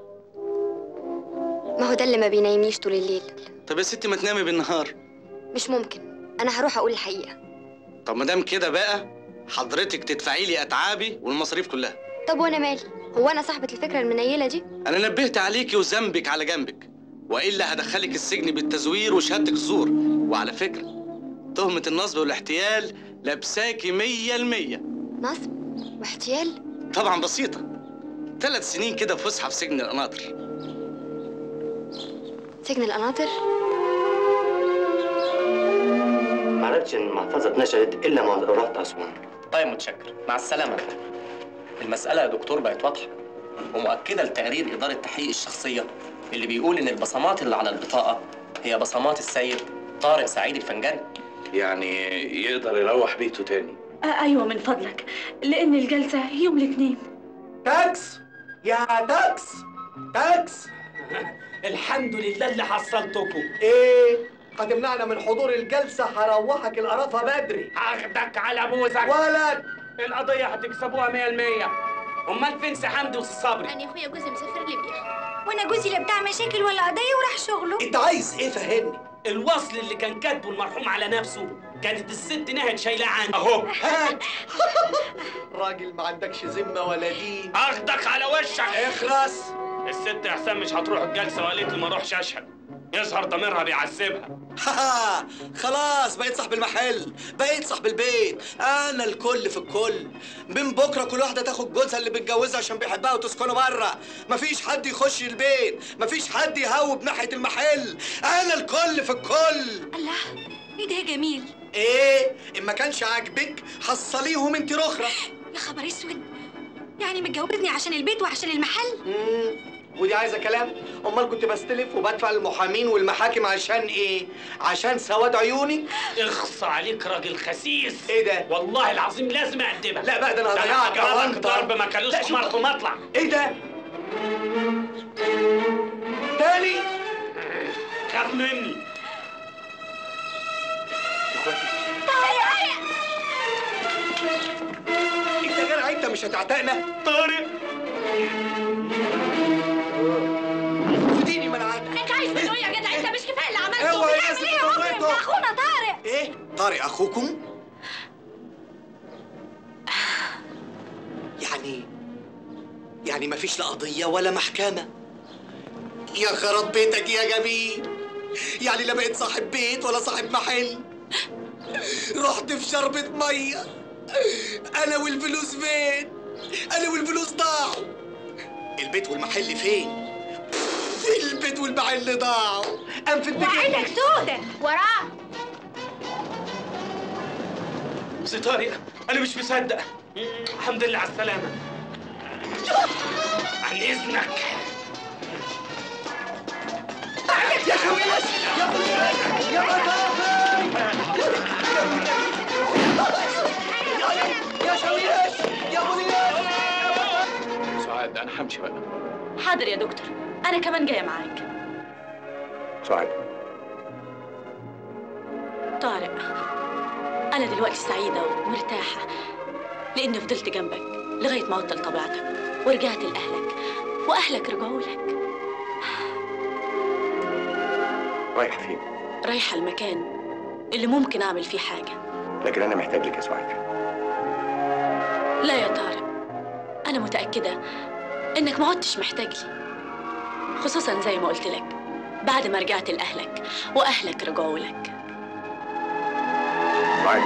Speaker 5: ما هو ده اللي ما بينيمنيش طول الليل
Speaker 12: طب يا ستي ما تنامي بالنهار
Speaker 5: مش ممكن انا هروح اقول الحقيقه
Speaker 12: طب ما دام كده بقى حضرتك تدفعي لي اتعابي والمصاريف كلها
Speaker 5: طب وانا مالي هو انا صاحبه الفكره المنيله دي
Speaker 12: انا نبهت عليكي وذنبك على جنبك والا هدخلك السجن بالتزوير وشهادتك الزور وعلى فكره تهمه النصب والاحتيال لابساكي مية المية
Speaker 5: نصب واحتيال
Speaker 12: طبعا بسيطه ثلاث سنين كده فسحه في سجن القناطر
Speaker 5: سجن القناطر
Speaker 2: ما عرفتش ان المحفظه اتنشرت الا ما رحت اسوان
Speaker 19: طيب متشكر مع السلامة المسألة يا دكتور بقت واضحة ومؤكدة لتقرير إدارة تحقيق الشخصية اللي بيقول إن البصمات اللي على البطاقة هي بصمات السيد طارق سعيد الفنجاني
Speaker 6: يعني يقدر يروح بيته تاني
Speaker 13: آه ايوه من فضلك لان الجلسه يوم الاثنين
Speaker 15: تاكس يا تاكس تاكس
Speaker 21: الحمد لله اللي حصلتكم
Speaker 15: ايه هتمنعنا من حضور الجلسة هروحك القرافة بدري
Speaker 21: هاخدك على بوزك
Speaker 15: ولد
Speaker 21: القضية هتكسبوها 100% أمال فين سي حمدي وسي صبري؟
Speaker 7: انا اخويا جوزي مسافر ليبيا وانا جوزي لا بتاع مشاكل ولا قضيه وراح شغله
Speaker 21: أنت عايز إيه فهمني؟ الوصل اللي كان كاتبه المرحوم على نفسه كانت الست نهد شايلاه عنه أهو
Speaker 15: هات راجل ما عندكش ذمة ولا دين
Speaker 21: اخدك على وشك
Speaker 15: اخرس
Speaker 21: الست احسان مش هتروح الجلسه وقالت لي ما اروحش اشهد يظهر ضميرها بيعذبها
Speaker 12: خلاص بقيت صاحب المحل بقيت صاحب البيت انا الكل في الكل من بكره كل واحده تاخد جوزها اللي بتجوزها عشان بيحبها وتسكنه بره مفيش حد يخش البيت مفيش حد يهوب ناحيه المحل انا الكل في الكل
Speaker 8: الله ايه ده يا جميل
Speaker 12: ايه ان ما كانش عاجبك حصليهم انت رخرة
Speaker 8: يا خبر اسود يعني متجوزني عشان البيت وعشان المحل
Speaker 12: ودي عايزه كلام امال كنت بستلف وبدفع للمحامين والمحاكم عشان ايه عشان سواد عيوني
Speaker 21: اخص عليك راجل خسيس
Speaker 12: ايه ده
Speaker 21: والله العظيم لازم اقدمك
Speaker 12: لا بقى ده انا هضيعك
Speaker 21: هضربك
Speaker 12: أونطة.
Speaker 21: ضرب ما كلوش
Speaker 12: لا، شوف.
Speaker 21: مرته مطلع
Speaker 12: ايه ده تاني
Speaker 21: خاف مني
Speaker 12: انت يا جدع انت مش هتعتقنا
Speaker 21: طارق
Speaker 12: خديني من عندك
Speaker 8: انت عايز منه ايه يا جدع انت مش كفايه اللي عملته
Speaker 12: اوعى يا
Speaker 8: بتعمل ايه
Speaker 12: ست
Speaker 8: يا مجرم
Speaker 12: طويته.
Speaker 8: ده اخونا طارق
Speaker 12: ايه طارق اخوكم يعني يعني مفيش لا قضيه ولا محكمه يا خراب بيتك يا جميل يعني لا بقيت صاحب بيت ولا صاحب محل رحت في شربة مية أنا والفلوس فين؟ أنا والفلوس ضاعوا البيت والمحل فين؟ البيت والمحل ضاعوا أنفد
Speaker 8: وعينك سودة
Speaker 7: وراه
Speaker 21: سي طارق انا مش مصدق الحمد لله على السلامه عن اذنك
Speaker 12: يا خويش يا خويش يا يا شويش يا خويش
Speaker 6: سعاد انا همشي بقى
Speaker 13: حاضر يا دكتور انا كمان جايه معاك
Speaker 6: سعاد
Speaker 13: طارق انا دلوقتي سعيده ومرتاحه لاني فضلت جنبك لغايه ما عدت لطبيعتك ورجعت لاهلك واهلك رجعوا لك
Speaker 6: رايح فين
Speaker 13: رايحه المكان اللي ممكن اعمل فيه حاجه
Speaker 6: لكن انا محتاج لك يا سعاد
Speaker 13: لا يا طارق انا متاكده انك ما عدتش محتاج لي خصوصا زي ما قلت لك بعد ما رجعت لاهلك واهلك رجعوا لك
Speaker 6: سعاد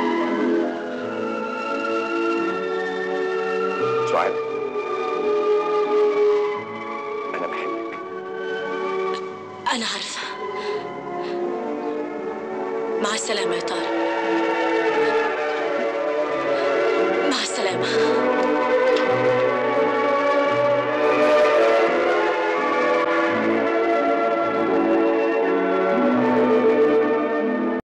Speaker 6: سعاد انا بحبك
Speaker 13: انا عارفه مع السلامه يا طارق مع السلامه